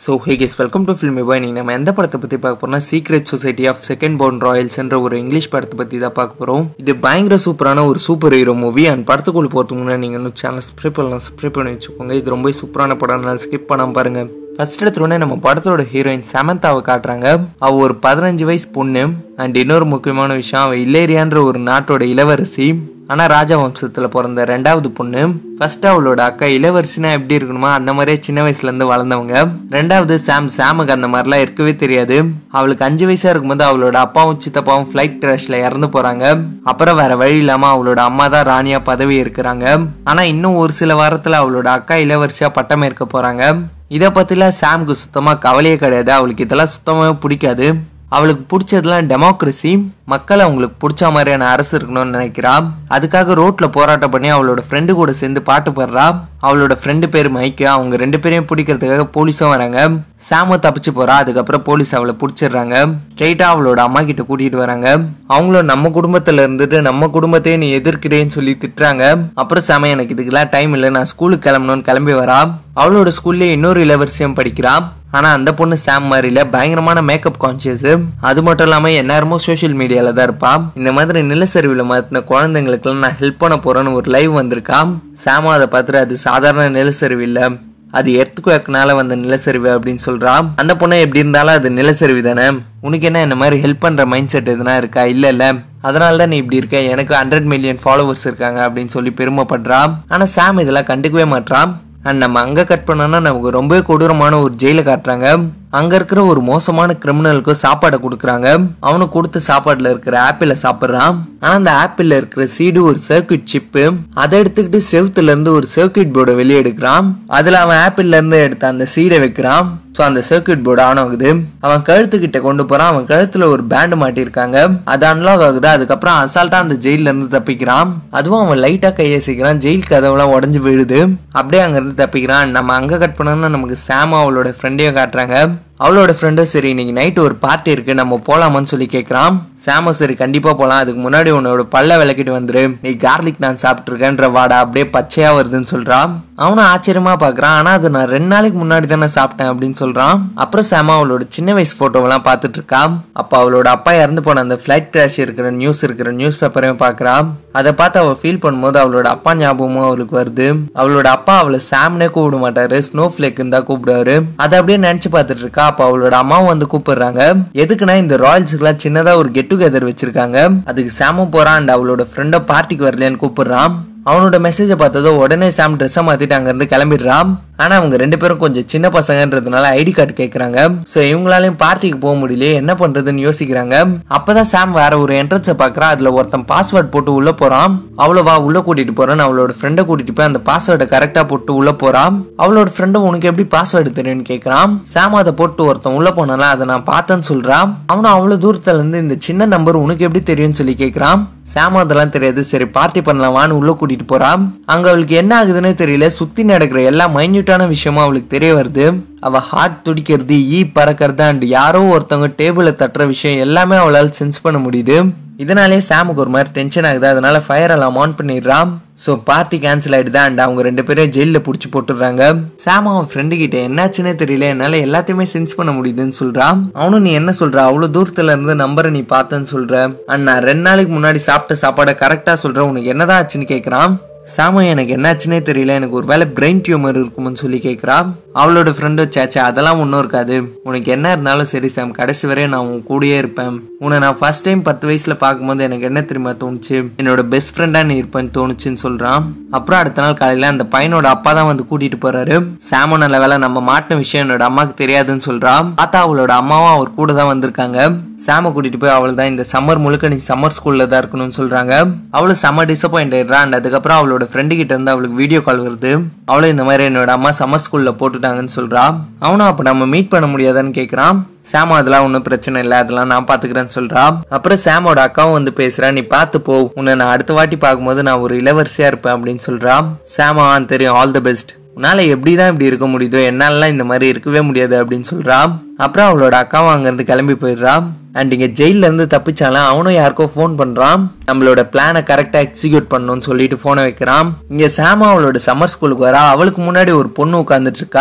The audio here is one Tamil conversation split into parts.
so hey guys welcome to filmy boy நீங்கள் நம்ம எந்த படத்தை பற்றி பார்க்க போறோம்னா சீக்ரெட் சொசைட்டி ஆஃப் செகண்ட் பவுண்ட் ராயல்ஸ்ன்ற ஒரு இங்கிலீஷ் படத்தை பற்றி தான் பார்க்க போகிறோம் இது பயங்கர சூப்பரான ஒரு சூப்பர் ஹீரோ மூவி அண்ட் படத்துக்குள்ள போகிறதுக்கு முன்னாடி நீங்கள் இன்னும் சேனல் சப்ஸ்கிரைப் பண்ணலாம் சப்ஸ்கிரைப் பண்ணி வச்சுக்கோங்க இது ரொம்ப சூப்பரான படம் நான் ஸ்கிப் பண்ணாம பாருங்க ஃபர்ஸ்ட் எடுத்தோடனே நம்ம படத்தோட ஹீரோயின் சமந்தாவை காட்டுறாங்க அவ ஒரு பதினஞ்சு வயசு பொண்ணு அண்ட் இன்னொரு முக்கியமான விஷயம் அவ இல்லேரியான்ற ஒரு நாட்டோட இளவரசி ஆனா ராஜா வம்சத்துல பிறந்த ரெண்டாவது பொண்ணு ஃபர்ஸ்ட் அவளோட அக்கா இளவரசினா எப்படி இருக்கணுமோ அந்த மாதிரியே சின்ன வயசுல இருந்து வளர்ந்தவங்க ரெண்டாவது சாம் சாமுக்கு அந்த மாதிரிலாம் இருக்கவே தெரியாது அவளுக்கு அஞ்சு வயசா இருக்கும்போது அவளோட அப்பாவும் சித்தப்பாவும் ஃபிளைட் கிராஷ்ல இறந்து போறாங்க அப்புறம் வேற வழி இல்லாம அவளோட அம்மா தான் ராணியா பதவி இருக்கிறாங்க ஆனா இன்னும் ஒரு சில வாரத்துல அவளோட அக்கா இளவரசியா பட்டம் ஏற்க போறாங்க இதை பத்திலாம் சாம்க்கு சுத்தமா கவலையே கிடையாது அவளுக்கு இதெல்லாம் சுத்தமாவே பிடிக்காது அவளுக்கு பிடிச்சதுலாம் டெமோக்ரஸி மக்கள் அவங்களுக்கு பிடிச்ச மாதிரியான அரசு இருக்கணும்னு நினைக்கிறா அதுக்காக ரோட்ல போராட்டம் பண்ணி அவளோட ஃப்ரெண்டு கூட சேர்ந்து பாட்டு பாடுறா அவளோட ஃப்ரெண்டு பேர் மைக்கு அவங்க ரெண்டு பேரையும் பிடிக்கிறதுக்காக போலீஸும் வராங்க சாம தப்பிச்சு போறா அதுக்கப்புறம் போலீஸ் அவளை பிடிச்சிடுறாங்க ஸ்ட்ரெயிட்டா அவளோட அம்மா கிட்ட கூட்டிட்டு வராங்க அவங்களும் நம்ம குடும்பத்துல இருந்துட்டு நம்ம குடும்பத்தையே நீ எதிர்க்கிறேன்னு சொல்லி திட்டுறாங்க அப்புறம் சாம எனக்கு இதுக்கெல்லாம் டைம் இல்லை நான் ஸ்கூலுக்கு கிளம்பணும்னு கிளம்பி வரா அவளோட ஸ்கூல்ல இன்னொரு இளவரசியும் படிக்கிறா ஆனா அந்த பொண்ணு சாம் மாதிரில பயங்கரமான மேக்கப் கான்சியஸ் அது மட்டும் இல்லாம எந்நேரமும் சோஷியல் மீடியால தான் இருப்பா இந்த மாதிரி நிலச்சரிவில் மாத்தின குழந்தைங்களுக்குலாம் நான் ஹெல்ப் பண்ண போறேன்னு ஒரு லைவ் வந்திருக்கா சாமா அதை பார்த்துட்டு அது சாதாரண நிலச்சரிவு இல்ல அது எர்த்துக்குவேக்கனால வந்த நிலச்சரிவு அப்படின்னு சொல்றா அந்த பொண்ணு எப்படி இருந்தாலும் அது நிலச்சரிவு தானே உனக்கு என்ன இந்த மாதிரி ஹெல்ப் பண்ற மைண்ட் செட் எதுனா இருக்கா இல்ல இல்ல அதனால தான் நீ இப்படி இருக்க எனக்கு ஹண்ட்ரட் மில்லியன் ஃபாலோவர்ஸ் இருக்காங்க அப்படின்னு சொல்லி பெருமைப்படுறா ஆனா சாம் இதெல்லாம் கண்டுக்கவே மாட்றான் அண்ட் நம்ம அங்க கட் பண்ணோம்னா நமக்கு ரொம்ப கொடூரமான ஒரு ஜெயில காட்டுறாங்க அங்க இருக்கிற ஒரு மோசமான கிரிமினலுக்கு சாப்பாடை கொடுக்குறாங்க அவனுக்கு கொடுத்த சாப்பாடுல இருக்கிற ஆப்பிள சாப்பிடுறான் ஆனா அந்த ஆப்பிள்ல இருக்கிற சீடு ஒரு சர்க்கியூட் சிப்பு அதை எடுத்துக்கிட்டு செவுத்துல இருந்து ஒரு சர்க்கியூட் போர்டை வெளியே எடுக்கிறான் அதுல அவன் ஆப்பிள்ல இருந்து எடுத்த அந்த சீடை வைக்கிறான் ஸோ அந்த சர்க்கியூட் போர்டு ஆன் ஆகுது அவன் கழுத்துக்கிட்ட கொண்டு போறான் அவன் கழுத்துல ஒரு பேண்ட் மாட்டியிருக்காங்க அது அன்லாக் ஆகுது அதுக்கப்புறம் அசால்ட்டா அந்த ஜெயில இருந்து தப்பிக்கிறான் அதுவும் அவன் லைட்டா கையசிக்கிறான் ஜெயில் கதவுலாம் உடஞ்சு விழுது அப்படியே அங்க இருந்து தப்பிக்கிறான் நம்ம அங்க கட் பண்ணோம்னா நமக்கு சாமா அவளோட ஃப்ரெண்டையும் காட்டுறாங்க அவளோட ஃப்ரெண்டும் சரி இன்னைக்கு நைட் ஒரு பார்ட்டி இருக்கு நம்ம போலாமான்னு சொல்லி கேட்கறான் சாம சரி கண்டிப்பா போலாம் அதுக்கு முன்னாடி உன்னோட பல்ல விளக்கிட்டு வந்துரு நீ கார்லிக் நான் சாப்பிட்டு இருக்கேன்ற வாடா அப்படியே பச்சையா வருதுன்னு சொல்றான் அவனும் ஆச்சரியமா பாக்குறான் ஆனா அது நான் ரெண்டு நாளைக்கு முன்னாடி தானே சாப்பிட்டேன் அப்படின்னு சொல்றான் அப்புறம் சாமா அவளோட சின்ன வயசு போட்டோவெல்லாம் பார்த்துட்டு இருக்கா அப்ப அவளோட அப்பா இறந்து போன அந்த ஃபிளைட் கிராஷ் இருக்கிற நியூஸ் இருக்கிற நியூஸ் பேப்பரையும் பாக்குறா அதை பார்த்து அவள் ஃபீல் பண்ணும்போது அவளோட அப்பா ஞாபகமும் அவளுக்கு வருது அவளோட அப்பா அவளை சாம்னே கூப்பிட மாட்டாரு ஸ்னோ ஃபிளேக்குன்னு தான் கூப்பிடுவாரு அதை அப்படியே நினைச்சு பார்த்துட்டு இருக்கா அப்ப அவளோட அம்மாவும் வந்து கூப்பிடுறாங்க எதுக்குன்னா இந்த ராயல்ஸுக்குலாம் சின்னதா ஒரு கெட் டுகெதர் வச்சிருக்காங்க அதுக்கு சாமும் போறான் அண்ட் அவளோட ஃப்ரெண்டை பார்ட்டிக்கு வரலையான்னு கூப்பிடுறான் அவனோட மெசேஜை பார்த்ததோ உடனே சாம் ட்ரெஸ்ஸை மாத்திட்டு அங்க இருந்து கிளம்பிடுறான் ஆனா அவங்க ரெண்டு பேரும் கொஞ்சம் சின்ன பசங்கன்றதுனால ஐடி கார்டு கேக்குறாங்க சோ இவங்களாலையும் பார்ட்டிக்கு போக முடியல என்ன பண்றதுன்னு யோசிக்கிறாங்க அப்பதான் சாம் வேற ஒரு என்ட்ரன்ஸை பாக்குறா அதுல ஒருத்தன் பாஸ்வேர்ட் போட்டு உள்ள போறான் அவ்வளவா உள்ள கூட்டிட்டு போறான் அவளோட ஃப்ரெண்டை கூட்டிட்டு போய் அந்த பாஸ்வேர்டை கரெக்டா போட்டு உள்ள போறான் அவளோட ஃப்ரெண்டும் உனக்கு எப்படி பாஸ்வேர்டு தெரியும்னு கேக்குறான் சாம் அதை போட்டு ஒருத்தன் உள்ள போனால அதை நான் பார்த்தேன்னு சொல்றான் அவனும் அவ்வளவு தூரத்துல இருந்து இந்த சின்ன நம்பர் உனக்கு எப்படி தெரியும்னு சொல்லி கேக்குறான் சாம் அதெல்லாம் தெரியாது சரி பார்ட்டி பண்ணலாமான்னு உள்ள கூட்டிட்டு போறான் அங்க அவளுக்கு என்ன ஆகுதுன்னு தெரியல சுத்தி நடக்கிற எல்லா மைன்யூட்டான விஷயமும் அவளுக்கு தெரிய வருது அவ ஹார்ட் துடிக்கிறது ஈ பறக்கிறது அண்ட் யாரோ ஒருத்தவங்க டேபிள தட்டுற விஷயம் எல்லாமே அவளால் சென்ஸ் பண்ண முடியுது இதனாலே சாமுக்கு ஒரு மாதிரி டென்ஷன் ஆகுது அதனால ஃபயர் அலாம் ஆன் பண்ணிடுறான் ஸோ பார்ட்டி கேன்சல் ஆயிடுது அண்ட் அவங்க ரெண்டு பேரும் ஜெயிலில் பிடிச்சி போட்டுடுறாங்க சாம் அவன் ஃப்ரெண்டு கிட்ட என்னாச்சுன்னே தெரியல என்னால எல்லாத்தையுமே சென்ஸ் பண்ண முடியுதுன்னு சொல்றான் அவனும் நீ என்ன சொல்ற அவ்வளவு தூரத்துல இருந்து நம்பரை நீ பார்த்தேன்னு சொல்ற அண்ட் நான் ரெண்டு நாளைக்கு முன்னாடி சாப்பிட்ட சாப்பாடை கரெக்டா சொல்றேன் உனக்கு என்னதான் ஆச்சுன்னு கேட்கறான் சாம எனக்கு என்னாச்சுன்னே தெரியல எனக்கு ஒரு வேலை பிரெயின் டியூமர் இருக்கும்னு சொல்லி கேட்குறா அவளோட ஃப்ரெண்டு சேச்சா அதெல்லாம் ஒன்றும் இருக்காது உனக்கு என்ன இருந்தாலும் சரி சாம் கடைசி வரையும் நான் உன் கூடயே இருப்பேன் உன்னை நான் ஃபர்ஸ்ட் டைம் பத்து வயசுல பார்க்கும்போது எனக்கு என்ன தெரியுமா தோணுச்சு என்னோட பெஸ்ட் ஃப்ரெண்டா நீ இருப்பேன்னு தோணுச்சுன்னு சொல்றான் அப்புறம் அடுத்த நாள் காலையில அந்த பையனோட அப்பா தான் வந்து கூட்டிட்டு போறாரு சாம நல்ல வேலை நம்ம மாட்டின விஷயம் என்னோட அம்மாக்கு தெரியாதுன்னு சொல்றான் பார்த்தா அவளோட அம்மாவும் அவர் கூட தான் வந்திருக்காங்க சாம கூட்டிட்டு போய் அவள் தான் இந்த சம்மர் முழுக்க நீ சம்மர் ஸ்கூல்ல தான் இருக்கணும்னு சொல்றாங்க அவளும் செம்ம டிசப்பாயிண்ட் ஆயிடுறா அண்ட் அதுக்கப்புறம் அவளோட ஃப்ரெண்டு கிட்ட இருந்து அவளுக்கு வீடியோ கால் வருது அவளும் இந்த மாதிரி என்னோட அம்மா சம்மர் ஸ்கூல்ல போட்டுட்டாங்கன்னு சொல்றா அவனும் அப்ப நம்ம மீட் பண்ண முடியாதான்னு கேக்குறான் சாம் அதெல்லாம் ஒன்றும் பிரச்சனை இல்லை அதெல்லாம் நான் பாத்துக்கிறேன்னு சொல்றா அப்புறம் சாமோட அக்காவும் வந்து பேசுறா நீ பார்த்து போ உன்னை நான் அடுத்த வாட்டி பார்க்கும்போது நான் ஒரு இளவரசியா இருப்பேன் அப்படின்னு சொல்றா சாமா தெரியும் ஆல் தி பெஸ்ட் உன்னால எப்படிதான் இப்படி இருக்க முடியுதோ என்னாலலாம் இந்த மாதிரி இருக்கவே முடியாது அப்படின்னு சொல்றா அப்புறம் அவளோட அக்காவும் அங்கிருந்து கிளம்பி போயிடுறா அண்ட் இங்க ஜெயில இருந்து தப்பிச்சாலும் அவனும் யாருக்கோ ஃபோன் பண்றான் நம்மளோட பிளானை கரெக்டா எக்ஸிக்யூட் பண்ணணும்னு சொல்லிட்டு போனை வைக்கிறான் இங்க சாமா அவளோட சம்மர் ஸ்கூலுக்கு வரா அவளுக்கு முன்னாடி ஒரு பொண்ணு உட்காந்துட்டு இருக்கா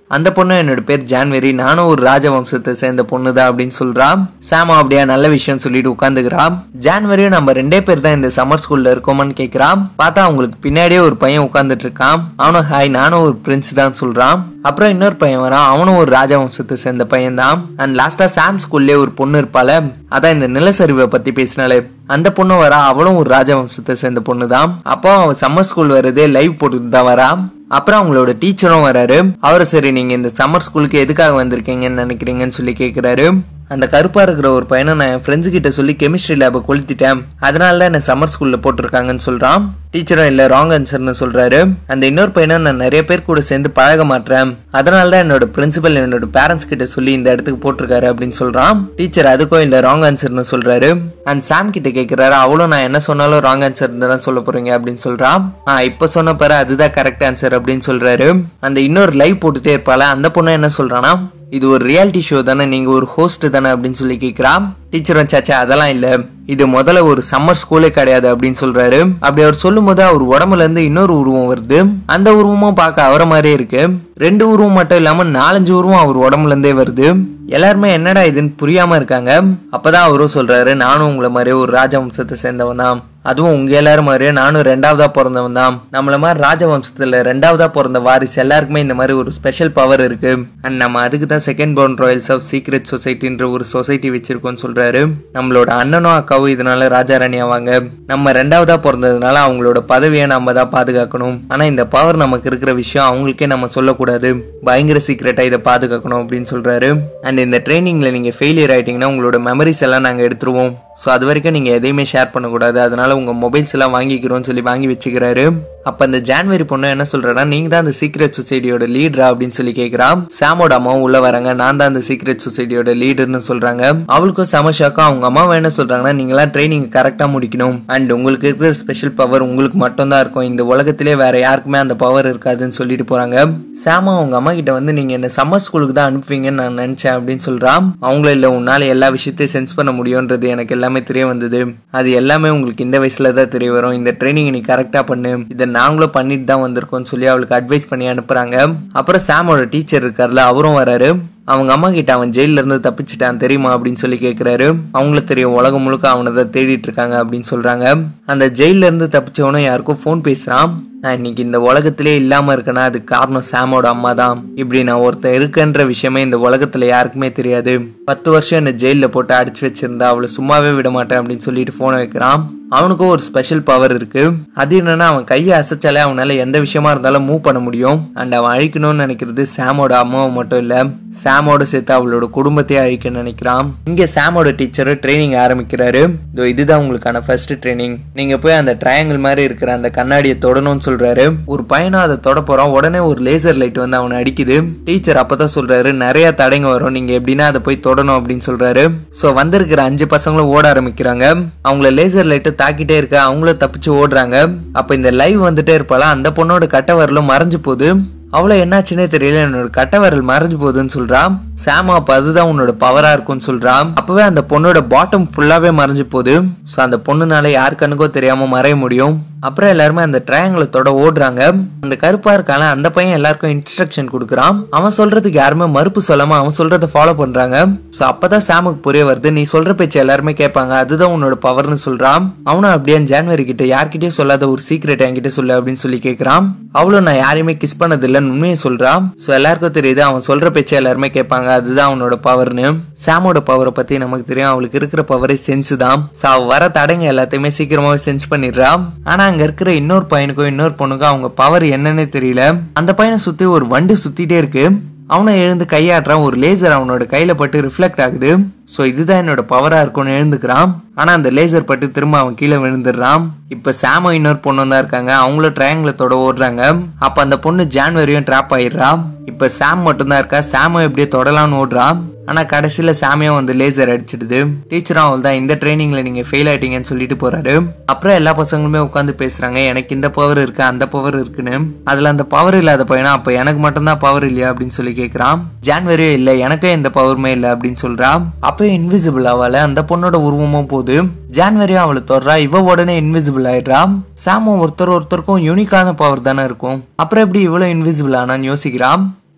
அந்த பொண்ணு என்னோட பேர் ஜான்வரி நானும் ஒரு ராஜவம்சத்தை சேர்ந்த பொண்ணு தான் அப்படின்னு சொல்றான் சாமா அப்படியா நல்ல விஷயம் சொல்லிட்டு உட்காந்துக்கிறான் ஜான்வரியும் நம்ம ரெண்டே பேர் தான் இந்த சம்மர் ஸ்கூல்ல இருக்கோமான்னு கேக்குறான் பார்த்தா அவங்களுக்கு பின்னாடியே ஒரு பையன் உட்காந்துட்டு இருக்கான் அவனும் ஹாய் நானும் ஒரு பிரின்ஸ் தான் சொல்றான் அப்புறம் இன்னொரு பையன் வரான் அவனும் ஒரு ராஜவம்சத்தை சேர்ந்த பையன் தான் அண்ட் லாஸ்டா சாம் ஸ்கூல்லே ஒரு பொண்ணு இருப்பால அதான் இந்த நிலச்சரிவை பத்தி பேசினாலே அந்த பொண்ணு வரா அவளும் ஒரு ராஜவம்சத்தை சேர்ந்த பொண்ணு தான் அப்போ அவன் சம்மர் ஸ்கூல் வருதே லைவ் போட்டுட்டு தான் வரா அப்புறம் அவங்களோட டீச்சரும் வராரு அவரு சரி நீங்க இந்த சம்மர் ஸ்கூலுக்கு எதுக்காக வந்திருக்கீங்கன்னு நினைக்கிறீங்கன்னு சொல்லி கேக்குறாரு அந்த கருப்பா இருக்கிற ஒரு பையனை நான் என் ஃப்ரெண்ட்ஸ் கிட்ட சொல்லி கெமிஸ்ட்ரி லேபை கொளுத்திட்டேன் அதனால தான் என்ன சம்மர் ஸ்கூல்ல போட்டிருக்காங்கன்னு சொல்றான் டீச்சரும் இல்ல ராங் ஆன்சர்னு சொல்றாரு அந்த இன்னொரு பையனை நான் நிறைய பேர் கூட சேர்ந்து பழக மாட்டேன் அதனால தான் என்னோட பிரின்சிபல் என்னோட பேரண்ட்ஸ் கிட்ட சொல்லி இந்த இடத்துக்கு போட்டிருக்காரு அப்படின்னு சொல்றான் டீச்சர் அதுக்கும் இல்ல ராங் ஆன்சர்னு சொல்றாரு அண்ட் சாம் கிட்ட கேக்குறாரு அவளும் நான் என்ன சொன்னாலும் ராங் ஆன்சர் தான் சொல்ல போறீங்க அப்படின்னு சொல்றான் ஆ இப்ப சொன்ன பாரு அதுதான் கரெக்ட் ஆன்சர் அப்படின்னு சொல்றாரு அந்த இன்னொரு லைவ் போட்டுட்டே இருப்பால அந்த பொண்ணு என்ன சொல்றானா இது ஒரு ரியாலிட்டி ஷோ தானே நீங்க ஒரு ஹோஸ்ட் தானே அப்படின்னு சொல்லி கேக்குறான் டீச்சரும் சாச்சா அதெல்லாம் இல்ல இது முதல்ல ஒரு சம்மர் ஸ்கூலே கிடையாது அப்படின்னு சொல்றாரு அப்படி அவர் சொல்லும் போது அவர் உடம்புல இருந்து இன்னொரு உருவம் வருது அந்த உருவமும் பார்க்க அவரை மாதிரியே இருக்கு ரெண்டு உருவம் மட்டும் இல்லாம நாலஞ்சு உருவம் அவர் உடம்புல இருந்தே வருது எல்லாருமே என்னடா இதுன்னு புரியாம இருக்காங்க அப்பதான் அவரும் சொல்றாரு நானும் உங்களை மாதிரியே ஒரு ராஜவம்சத்தை சேர்ந்தவன் தான் அதுவும் உங்க எல்லாரும் மாதிரியே நானும் ரெண்டாவதா பிறந்தவன் தான் நம்மள மாதிரி ராஜவம்சத்துல ரெண்டாவதா பிறந்த வாரிசு எல்லாருக்குமே இந்த மாதிரி ஒரு ஸ்பெஷல் பவர் இருக்கு அண்ட் நம்ம அதுக்கு தான் second born royals of secret சொசைட்டின்ற ஒரு சொசைட்டி வச்சிருக்கோம்னு சொல்றாரு நம்மளோட அண்ணனும் அக்காவும் இதனால ராஜாராணி ஆவாங்க நம்ம ரெண்டாவதா பிறந்ததுனால அவங்களோட பதவியை நம்ம தான் பாதுகாக்கணும் ஆனா இந்த பவர் நமக்கு இருக்கிற விஷயம் அவங்களுக்கே நம்ம சொல்லக்கூடாது பயங்கர சீக்கிரட்டா இதை பாதுகாக்கணும் அப்படின்னு சொல்றாரு அண்ட் இந்த ட்ரைனிங்ல நீங்க ஃபெயிலியர் ஆயிட்டீங்கன்னா உங்களோட மெமரிஸ் எல்லாம் நாங்க எடுத்துருவோம் ஸோ அது வரைக்கும் நீங்கள் எதையுமே ஷேர் பண்ணக்கூடாது அதனால உங்கள் மொபைல்ஸ் எல்லாம் வாங்கிக்கிறோம்னு சொல்லி வாங்கி வச்சுக்கிறாரு அப்போ அந்த ஜான்வரி பொண்ணு என்ன சொல்றா நீங்கள் தான் அந்த சீக்ரெட் சொசைட்டியோட லீடரா அப்படின்னு சொல்லி கேட்குறான் சாமோட அம்மாவும் உள்ள வராங்க நான் தான் அந்த சீக்ரெட் சொசைட்டியோட லீடர்னு சொல்றாங்க அவளுக்கும் செம ஷாக்கம் அவங்க அம்மாவை என்ன சொல்றாங்கன்னா நீங்களாம் ட்ரைனிங் கரெக்டாக முடிக்கணும் அண்ட் உங்களுக்கு இருக்கிற ஸ்பெஷல் பவர் உங்களுக்கு மட்டும் தான் இருக்கும் இந்த உலகத்திலே வேற யாருக்குமே அந்த பவர் இருக்காதுன்னு சொல்லிட்டு போறாங்க சாமா அவங்க அம்மா கிட்ட வந்து நீங்க என்ன சம்மர் ஸ்கூலுக்கு தான் அனுப்புவீங்கன்னு நான் நினைச்சேன் அப்படின்னு சொல்றான் அவங்களும் இல்ல உன்னால எல்லா விஷயத்தையும் சென்ஸ் பண்ண முடியும்ன்றது எனக்கு எல்லாமே தெரிய வந்தது அது எல்லாமே உங்களுக்கு இந்த வயசுல தான் தெரிய வரும் இந்த ட்ரைனிங் நீ கரெக்டா பண்ணு இதை நாங்களும் பண்ணிட்டு தான் வந்திருக்கோம்னு சொல்லி அவளுக்கு அட்வைஸ் பண்ணி அனுப்புறாங்க அப்புறம் சாமோட டீச்சர் இருக்கார்ல அவரும் வராரு அவங்க அம்மா கிட்ட அவன் ஜெயில இருந்து தப்பிச்சிட்டான் தெரியுமா அப்படின்னு சொல்லி கேக்குறாரு அவங்களுக்கு தெரியும் உலகம் முழுக்க அவனை தான் தேடிட்டு இருக்காங்க அப்படின்னு சொல்றாங்க அந்த ஜெயில இருந்து தப்பிச்சவனும் யாருக்கும் ஃபோன் பேசுறான் நான் இன்னைக்கு இந்த உலகத்திலே இல்லாம இருக்கேன்னா அதுக்கு காரணம் சாமோட அம்மா தான் இப்படி நான் ஒருத்தன் இருக்கேன்ற விஷயமே இந்த உலகத்துல யாருக்குமே தெரியாது பத்து வருஷம் என்ன ஜெயில போட்டு அடிச்சு வச்சிருந்தா அவளை சும்மாவே விட மாட்டேன் அப்படின்னு சொல்லிட்டு போனை வைக்கிறான் அவனுக்கும் ஒரு ஸ்பெஷல் பவர் இருக்கு அது என்னன்னா அவன் கையை அசைச்சாலே அவனால எந்த விஷயமா இருந்தாலும் மூவ் பண்ண முடியும் அண்ட் அவன் அழிக்கணும்னு நினைக்கிறது சாமோட அம்மாவை மட்டும் இல்ல சாமோட சேர்த்து அவளோட குடும்பத்தையே அழிக்க நினைக்கிறான் இங்க சாமோட டீச்சர் ட்ரைனிங் ஆரம்பிக்கிறாரு இதோ இதுதான் உங்களுக்கான ஃபர்ஸ்ட் ட்ரைனிங் நீங்க போய் அந்த ட்ரையாங்கிள் மாதிரி இருக்கிற அந்த கண்ணாடியை தொடணும்னு சொல்றாரு ஒரு பையனும் அதை தொட போறான் உடனே ஒரு லேசர் லைட் வந்து அவனை அடிக்குது டீச்சர் அப்பதான் சொல்றாரு நிறைய தடைங்க வரும் நீங்க எப்படின்னா அதை போய் தொடணும் அப்படின்னு சொல்றாரு சோ வந்திருக்கிற அஞ்சு பசங்களும் ஓட ஆரம்பிக்கிறாங்க அவங்கள லேசர் லைட்டு தாக்கிட்டே இருக்க அவங்களும் தப்பிச்சு ஓடுறாங்க அப்ப இந்த லைவ் வந்துட்டே இருப்பாளா அந்த பொண்ணோட கட்ட வரலும் மறைஞ்சு போகுது அவ்வளோ என்னாச்சுன்னே தெரியல என்னோட கட்ட விரல் மறைஞ்சு போகுதுன்னு சொல்றான் சாமா அப்ப அதுதான் உன்னோட பவரா இருக்கும்னு சொல்றான் அப்பவே அந்த பொண்ணோட பாட்டம் ஃபுல்லாவே மறைஞ்சு போகுது ஸோ அந்த பொண்ணுனால யார் கண்ணுக்கோ தெரியாம மறைய முடியும் அப்புறம் எல்லாருமே அந்த ட்ரையாங்கிளை தொட ஓடுறாங்க அந்த கருப்பா இருக்கான அந்த பையன் எல்லாருக்கும் இன்ஸ்ட்ரக்ஷன் கொடுக்குறான் அவன் சொல்றதுக்கு யாருமே மறுப்பு சொல்லாம அவன் சொல்றத ஃபாலோ பண்றாங்க ஸோ அப்பதான் சாமுக்கு புரிய வருது நீ சொல்ற பேச்சு எல்லாருமே கேட்பாங்க அதுதான் உன்னோட பவர்னு சொல்றான் அவனும் அப்படியே ஜான்வரி கிட்ட யார்கிட்டயும் சொல்லாத ஒரு சீக்ரெட் என்கிட்ட சொல்லு அப்படின்னு சொல்லி கேட்கறான் அவளும் நான் யாரையுமே கிஸ் பண்ணது இல்லைன்னு உண்மையை சொல்றான் ஸோ எல்லாருக்கும் தெரியுது அவன் சொல்ற பேச்சு எல்லாருமே கேட்பாங்க அதுதான் அவனோட பவர்னு சாமோட பவரை பத்தி நமக்கு தெரியும் அவளுக்கு இருக்கிற பவரே சென்ஸ் தான் ஸோ அவ வர தடைங்க எல்லாத்தையுமே சீக்கிரமாவே சென்ஸ் பண்ணிடுறா ஆனா அங்க இருக்கிற இன்னொரு பையனுக்கும் இன்னொரு பொண்ணுக்கும் அவங்க பவர் என்னன்னே தெரியல அந்த பையனை சுத்தி ஒரு வண்டு சுத்திட்டே இருக்கு அவனை எழுந்து கையாட்டுறான் ஒரு லேசர் அவனோட கையில பட்டு ரிஃப்ளெக்ட் ஆகுது சோ இதுதான் என்னோட பவரா இருக்கும்னு எழுந்துக்கிறான் ஆனா அந்த லேசர் பட்டு திரும்ப அவன் கீழே விழுந்துடுறான் இப்ப சாம இன்னொரு பொண்ணு தான் இருக்காங்க அவங்களும் ட்ரையாங்கிளத்தோட ஓடுறாங்க அப்ப அந்த பொண்ணு ஜான்வரியும் ட்ராப் ஆயிடுறா இப்ப சாம் மட்டும் தான் இருக்கா சாம எப்படியே தொடலாம்னு ஓடுறான் ஆனா கடைசியில சாமியும் வந்து லேசர் அடிச்சிடுது டீச்சரும் அவள் தான் இந்த ட்ரைனிங்ல நீங்க ஃபெயில் ஆயிட்டீங்கன்னு சொல்லிட்டு போறாரு அப்புறம் எல்லா பசங்களுமே உட்காந்து பேசுறாங்க எனக்கு இந்த பவர் இருக்கு அந்த பவர் இருக்குன்னு அதுல அந்த பவர் இல்லாத பையனா அப்ப எனக்கு மட்டும்தான் பவர் இல்லையா அப்படின்னு சொல்லி கேக்குறான் ஜான்வரியும் இல்ல எனக்கும் எந்த பவருமே இல்ல அப்படின்னு சொல்றான் அப்பயும் இன்விசிபிள் ஆவால அந்த பொண்ணோட உருவமும் போகுது ஜான்வரியும் அவளை தொடரா இவ உடனே இன்விசிபிள் ஆயிடுறா சாமும் ஒருத்தர் ஒருத்தருக்கும் யூனிக்கான பவர் தானே இருக்கும் அப்புறம் எப்படி இவ்வளவு இன்விசிபிள் ஆனான்னு யோசிக்கிறான்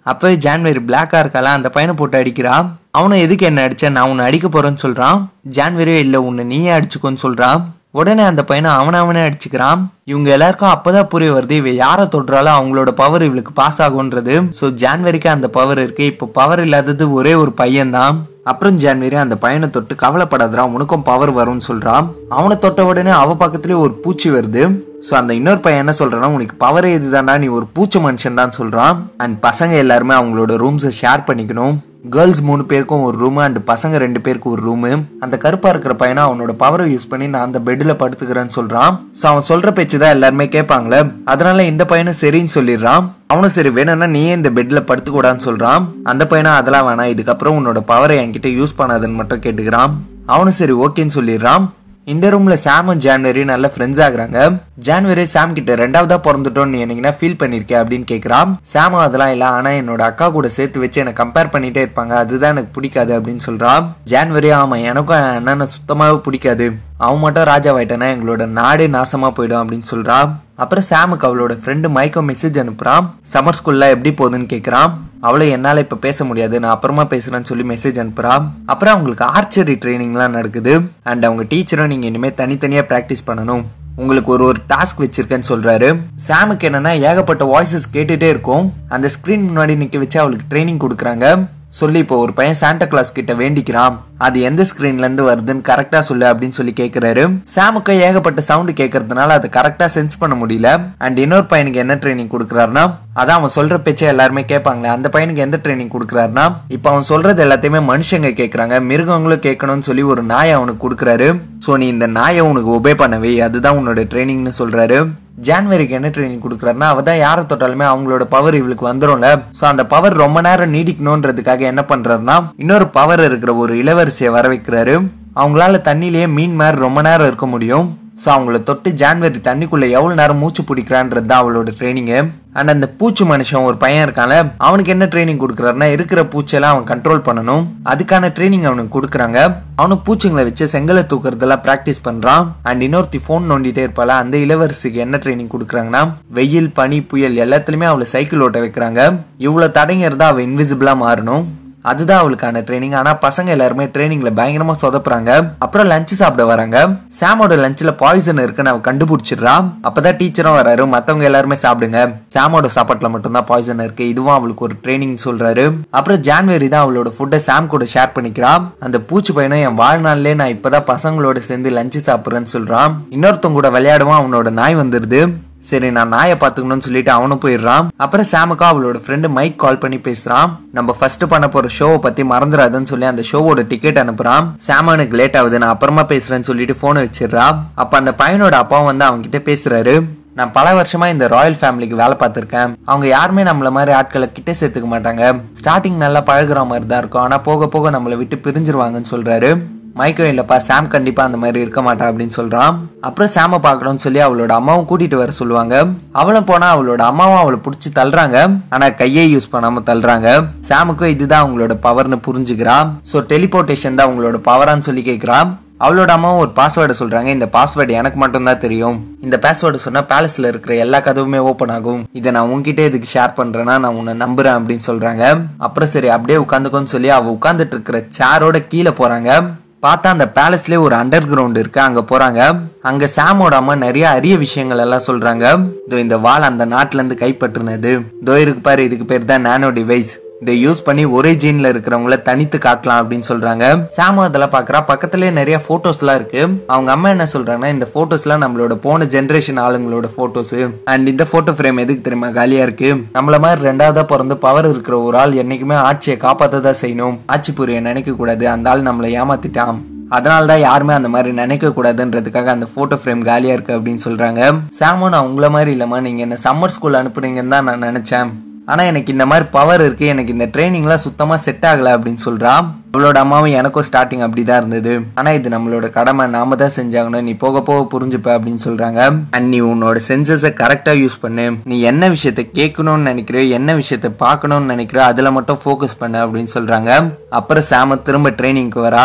அப்பவே ஜான்வரி பிளாக்கா இருக்கால அந்த பையனை போட்டு அடிக்கிறான் அவனும் எதுக்கு என்ன அடிச்ச நான் உன்னை அடிக்க போறேன்னு சொல்றான் ஜான்வரி இல்ல உன்னை நீயே அடிச்சுக்கோன்னு சொல்றான் உடனே அந்த பையனை அவனை அவனே அடிச்சுக்கிறான் இவங்க எல்லாருக்கும் அப்பதான் புரிய வருது இவ யாரை தொடுறாலும் அவங்களோட பவர் இவளுக்கு பாஸ் ஆகுன்றது ஸோ ஜான்வரிக்கு அந்த பவர் இருக்கு இப்போ பவர் இல்லாதது ஒரே ஒரு பையன் தான் அப்புறம் ஜான்வரி அந்த பையனை தொட்டு கவலைப்படாதடா உனக்கும் பவர் வரும்னு சொல்றான் அவனை தொட்ட உடனே அவ பக்கத்துலயே ஒரு பூச்சி வருது ஸோ அந்த இன்னொரு பையன் என்ன சொல்றான்னா உனக்கு பவரே இதுதான்டா நீ ஒரு பூச்ச மனுஷன் தான் சொல்றான் அண்ட் பசங்க எல்லாருமே அவங்களோட ரூம்ஸை ஷேர் பண்ணிக்கணும் கேர்ள்ஸ் மூணு பேருக்கும் ஒரு ரூமு அண்ட் பசங்க ரெண்டு பேருக்கு ஒரு ரூமு அந்த கருப்பா இருக்கிற பையனை அவனோட பவரை யூஸ் பண்ணி நான் அந்த பெட்ல படுத்துக்கிறேன்னு சொல்றான் ஸோ அவன் சொல்ற பேச்சு தான் எல்லாருமே கேட்பாங்களே அதனால இந்த பையனும் சரின்னு சொல்லிடுறான் அவனும் சரி வேணும்னா நீயே இந்த பெட்ல படுத்துக்கூடான்னு சொல்றான் அந்த பையனும் அதெல்லாம் வேணாம் இதுக்கப்புறம் உன்னோட பவரை என்கிட்ட யூஸ் பண்ணாதுன்னு மட்டும் கேட்டுக்கிறான் அவனும் சரி ஓகேன்னு சொல்லிடுறான் இந்த ரூம்ல சாமும் ஜான்வரி நல்ல ஃப்ரெண்ட்ஸ் ஆகுறாங்க ஜான்வரி சாம் கிட்ட ரெண்டாவதா பிறந்துட்டோம் நீ என்னைக்குனா ஃபீல் பண்ணிருக்க அப்படின்னு கேக்குறான் சாமும் அதெல்லாம் இல்ல ஆனா என்னோட அக்கா கூட சேர்த்து வச்சு என்ன கம்பேர் பண்ணிட்டே இருப்பாங்க அதுதான் எனக்கு பிடிக்காது அப்படின்னு சொல்றான் ஜான்வரி ஆமா எனக்கும் என் அண்ணனை சுத்தமாவே பிடிக்காது அவன் மட்டும் ராஜாவாயிட்டானா எங்களோட நாடே நாசமா போயிடும் அப்படின்னு சொல்றான் அப்புறம் சாமுக்கு அவளோட ஃப்ரெண்டு மைக்கோ மெசேஜ் அனுப்புறான் சம்மர் ஸ்கூல்ல எப்படி போகுதுன்னு கேக்குறான் அவளை என்னால இப்ப பேச முடியாது நான் அப்புறமா பேசுறேன்னு சொல்லி மெசேஜ் அனுப்புறான் அப்புறம் அவங்களுக்கு ஆர்ச்சரி ட்ரைனிங்லாம் நடக்குது அண்ட் அவங்க டீச்சரும் நீங்க இனிமே தனித்தனியா பிராக்டிஸ் பண்ணணும் உங்களுக்கு ஒரு ஒரு டாஸ்க் வச்சிருக்கேன்னு சொல்றாரு சாமுக்கு என்னன்னா ஏகப்பட்ட வாய்ஸஸ் கேட்டுட்டே இருக்கும் அந்த ஸ்கிரீன் முன்னாடி நிக்க வச்சு அவளுக்கு ட்ரைனிங் கொடுக்குறாங்க சொல்லி இப்போ ஒரு பையன் சாண்டா கிளாஸ் கிட்ட வேண்டிக்கிறான் அது எந்த ஸ்கிரீன்ல இருந்து வருதுன்னு கரெக்டா சொல்லு அப்படின்னு சொல்லி கேக்குறாரு சாமுக்கு ஏகப்பட்ட சவுண்ட் கேட்கறதுனால அதை கரெக்டா சென்ஸ் பண்ண முடியல அண்ட் இன்னொரு பையனுக்கு என்ன ட்ரைனிங் கொடுக்குறாருன்னா அதான் அவன் சொல்ற பேச்சை எல்லாருமே கேட்பாங்களே அந்த பையனுக்கு எந்த ட்ரைனிங் கொடுக்குறாருன்னா இப்போ அவன் சொல்றது எல்லாத்தையுமே மனுஷங்க கேட்கறாங்க மிருகங்களும் கேட்கணும்னு சொல்லி ஒரு நாயை அவனுக்கு கொடுக்குறாரு ஸோ நீ இந்த நாயை உனக்கு ஒபே பண்ணவே அதுதான் உன்னோட ட்ரைனிங்னு சொல்றாரு ஜான்வரிக்கு என்ன ட்ரைனிங் கொடுக்குறாருன்னா அவ தான் யாரை தொட்டாலுமே அவங்களோட பவர் இவளுக்கு வந்துரும்ல சோ அந்த பவர் ரொம்ப நேரம் நீடிக்கணும்ன்றதுக்காக என்ன பண்றாருன்னா இன்னொரு பவர் இருக்கிற ஒரு இளவரசியை வர வைக்கிறாரு அவங்களால தண்ணிலேயே மீன் மாதிரி ரொம்ப நேரம் இருக்க முடியும் ஸோ அவங்கள தொட்டு ஜான்வரி தண்ணிக்குள்ள எவ்வளவு நேரம் மூச்சு பிடிக்கிறான்றது தான் அவளோட ட்ரைனிங்கு அண்ட் அந்த பூச்சி மனுஷன் ஒரு பையன் இருக்கான்ல அவனுக்கு என்ன ட்ரைனிங் கொடுக்குறாருன்னா இருக்கிற பூச்செல்லாம் அவன் கண்ட்ரோல் பண்ணணும் அதுக்கான ட்ரைனிங் அவனுக்கு கொடுக்குறாங்க அவனுக்கு பூச்சிங்களை வச்சு செங்கலை தூக்குறதெல்லாம் ப்ராக்டிஸ் பண்றான் அண்ட் இன்னொருத்தி ஃபோன் நோண்டிட்டே இருப்பாள அந்த இளவரசிக்கு என்ன ட்ரைனிங் கொடுக்குறாங்கன்னா வெயில் பனி புயல் எல்லாத்துலயுமே அவளை சைக்கிள் ஓட்ட வைக்கிறாங்க இவ்வளவு தடைங்க இருந்தா அவ இன்விசிபிளா மாறணும் அதுதான் அவளுக்கான ட்ரைனிங் ஆனா பசங்க எல்லாருமே ட்ரைனிங்ல பயங்கரமா சொதப்புறாங்க அப்புறம் லஞ்ச் சாப்பிட வராங்க சாமோட லஞ்ச்ல பாய்சன் இருக்குன்னு அவ கண்டுபிடிச்சிடுறா அப்பதான் டீச்சரும் வராரு மத்தவங்க எல்லாருமே சாப்பிடுங்க சாமோட சாப்பாட்டுல மட்டும்தான் பாய்சன் இருக்கு இதுவும் அவளுக்கு ஒரு ட்ரைனிங் சொல்றாரு அப்புறம் ஜான்வரி தான் அவளோட ஃபுட்டை சாம் கூட ஷேர் பண்ணிக்கிறா அந்த பூச்சி பையனை என் வாழ்நாள்லயே நான் இப்பதான் பசங்களோட சேர்ந்து லஞ்ச் சாப்பிடுறேன்னு சொல்றான் இன்னொருத்தவங்க கூட விளையாடுவான் அவனோட நாய் வந்துருது சரி நான் நாயை பாத்துக்கணும்னு சொல்லிட்டு அவனும் போயிடுறான் அப்புறம் சாமுக்கா அவளோட ஃப்ரெண்டு மைக் கால் பண்ணி பேசுறான் நம்ம ஃபர்ஸ்ட் பண்ண போற ஷோவை பத்தி மறந்துடாதுன்னு சொல்லி அந்த ஷோவோட டிக்கெட் அனுப்புறான் சாம் எனக்கு லேட் ஆகுது நான் அப்புறமா பேசுறேன்னு சொல்லிட்டு போனை வச்சிடுறா அப்ப அந்த பையனோட அப்பாவும் வந்து அவங்க கிட்ட பேசுறாரு நான் பல வருஷமா இந்த ராயல் ஃபேமிலிக்கு வேலை பார்த்திருக்கேன் அவங்க யாருமே நம்மள மாதிரி ஆட்களை கிட்ட சேர்த்துக்க மாட்டாங்க ஸ்டார்டிங் நல்லா பழகுற மாதிரி தான் இருக்கும் ஆனா போக போக நம்மளை விட்டு பிரிஞ்சிருவாங்கன்னு சொல்றாரு மைக்கோ இல்லப்பா சாம் கண்டிப்பா அந்த மாதிரி இருக்க மாட்டா அப்படின்னு சொல்றான் அப்புறம் சாம பார்க்கணும்னு சொல்லி அவளோட அம்மாவும் கூட்டிட்டு வர சொல்லுவாங்க அவளும் போனா அவளோட அம்மாவும் அவளை புடிச்சு தள்ளுறாங்க ஆனா கையை யூஸ் பண்ணாம தள்ளுறாங்க சாமுக்கும் இதுதான் அவங்களோட பவர்னு புரிஞ்சுக்கிறா சோ டெலிபோர்டேஷன் தான் அவங்களோட பவரான்னு சொல்லி கேக்குறா அவளோட அம்மாவும் ஒரு பாஸ்வேர்டை சொல்றாங்க இந்த பாஸ்வேர்டு எனக்கு மட்டும் தான் தெரியும் இந்த பாஸ்வேர்டு சொன்னா பேலஸ்ல இருக்கிற எல்லா கதவுமே ஓப்பன் ஆகும் இதை நான் உன்கிட்ட இதுக்கு ஷேர் பண்றேன்னா நான் உன்னை நம்புறேன் அப்படின்னு சொல்றாங்க அப்புறம் சரி அப்படியே உட்காந்துக்கோன்னு சொல்லி அவ உட்காந்துட்டு இருக்கிற சேரோட கீழே போறாங்க பார்த்தா அந்த பேலஸ்லயே ஒரு அண்டர் கிரவுண்ட் இருக்கு அங்க போறாங்க அங்க சாமோட அம்மா நிறைய அரிய விஷயங்கள் எல்லாம் சொல்றாங்க இதோ இந்த வால் அந்த நாட்டுல இருந்து கைப்பற்றுனது இதோ இருக்கு பாரு இதுக்கு பேர் தான் நானோ டிவைஸ் இதை யூஸ் பண்ணி ஒரே ஜீன்ல இருக்கிறவங்கள தனித்து காட்டலாம் அப்படின்னு சொல்றாங்க சாமு அதெல்லாம் பாக்குறா பக்கத்துலயே நிறைய போட்டோஸ் எல்லாம் இருக்கு அவங்க அம்மா என்ன சொல்றாங்கன்னா இந்த போட்டோஸ் எல்லாம் நம்மளோட போன ஜென்ரேஷன் ஆளுங்களோட போட்டோஸ் அண்ட் இந்த போட்டோ ஃப்ரேம் எதுக்கு தெரியுமா காலியா இருக்கு நம்மள மாதிரி ரெண்டாவதா பிறந்து பவர் இருக்கிற ஒரு ஆள் என்னைக்குமே ஆட்சியை காப்பாத்ததான் செய்யணும் ஆட்சி புரிய நினைக்க கூடாது அந்த ஆள் நம்மளை ஏமாத்திட்டான் அதனால தான் யாருமே அந்த மாதிரி நினைக்க கூடாதுன்றதுக்காக அந்த போட்டோ ஃப்ரேம் காலியா இருக்கு அப்படின்னு சொல்றாங்க சாமோ நான் உங்களை மாதிரி இல்லம்மா நீங்க என்ன சம்மர் ஸ்கூல் அனுப்புறீங்கன்னு தான் நான் நினைச்சேன் ஆனா எனக்கு இந்த மாதிரி பவர் இருக்கு எனக்கு இந்த ட்ரைனிங்லாம் சுத்தமா செட் ஆகல அப்படின்னு சொல்றா அவளோட அம்மாவும் எனக்கும் ஸ்டார்டிங் அப்படிதான் இருந்தது ஆனா இது நம்மளோட கடமை நாம தான் செஞ்சாகணும் நீ போக போக புரிஞ்சுப்ப அப்படின்னு சொல்றாங்க அண்ட் நீ உன்னோட சென்சஸை கரெக்டா யூஸ் பண்ணு நீ என்ன விஷயத்த கேட்கணும்னு நினைக்கிறியோ என்ன விஷயத்த பார்க்கணும்னு நினைக்கிறியோ அதுல மட்டும் ஃபோக்கஸ் பண்ணு அப்படின்னு சொல்றாங்க அப்புறம் சாம திரும்ப ட்ரைனிங்க்கு வரா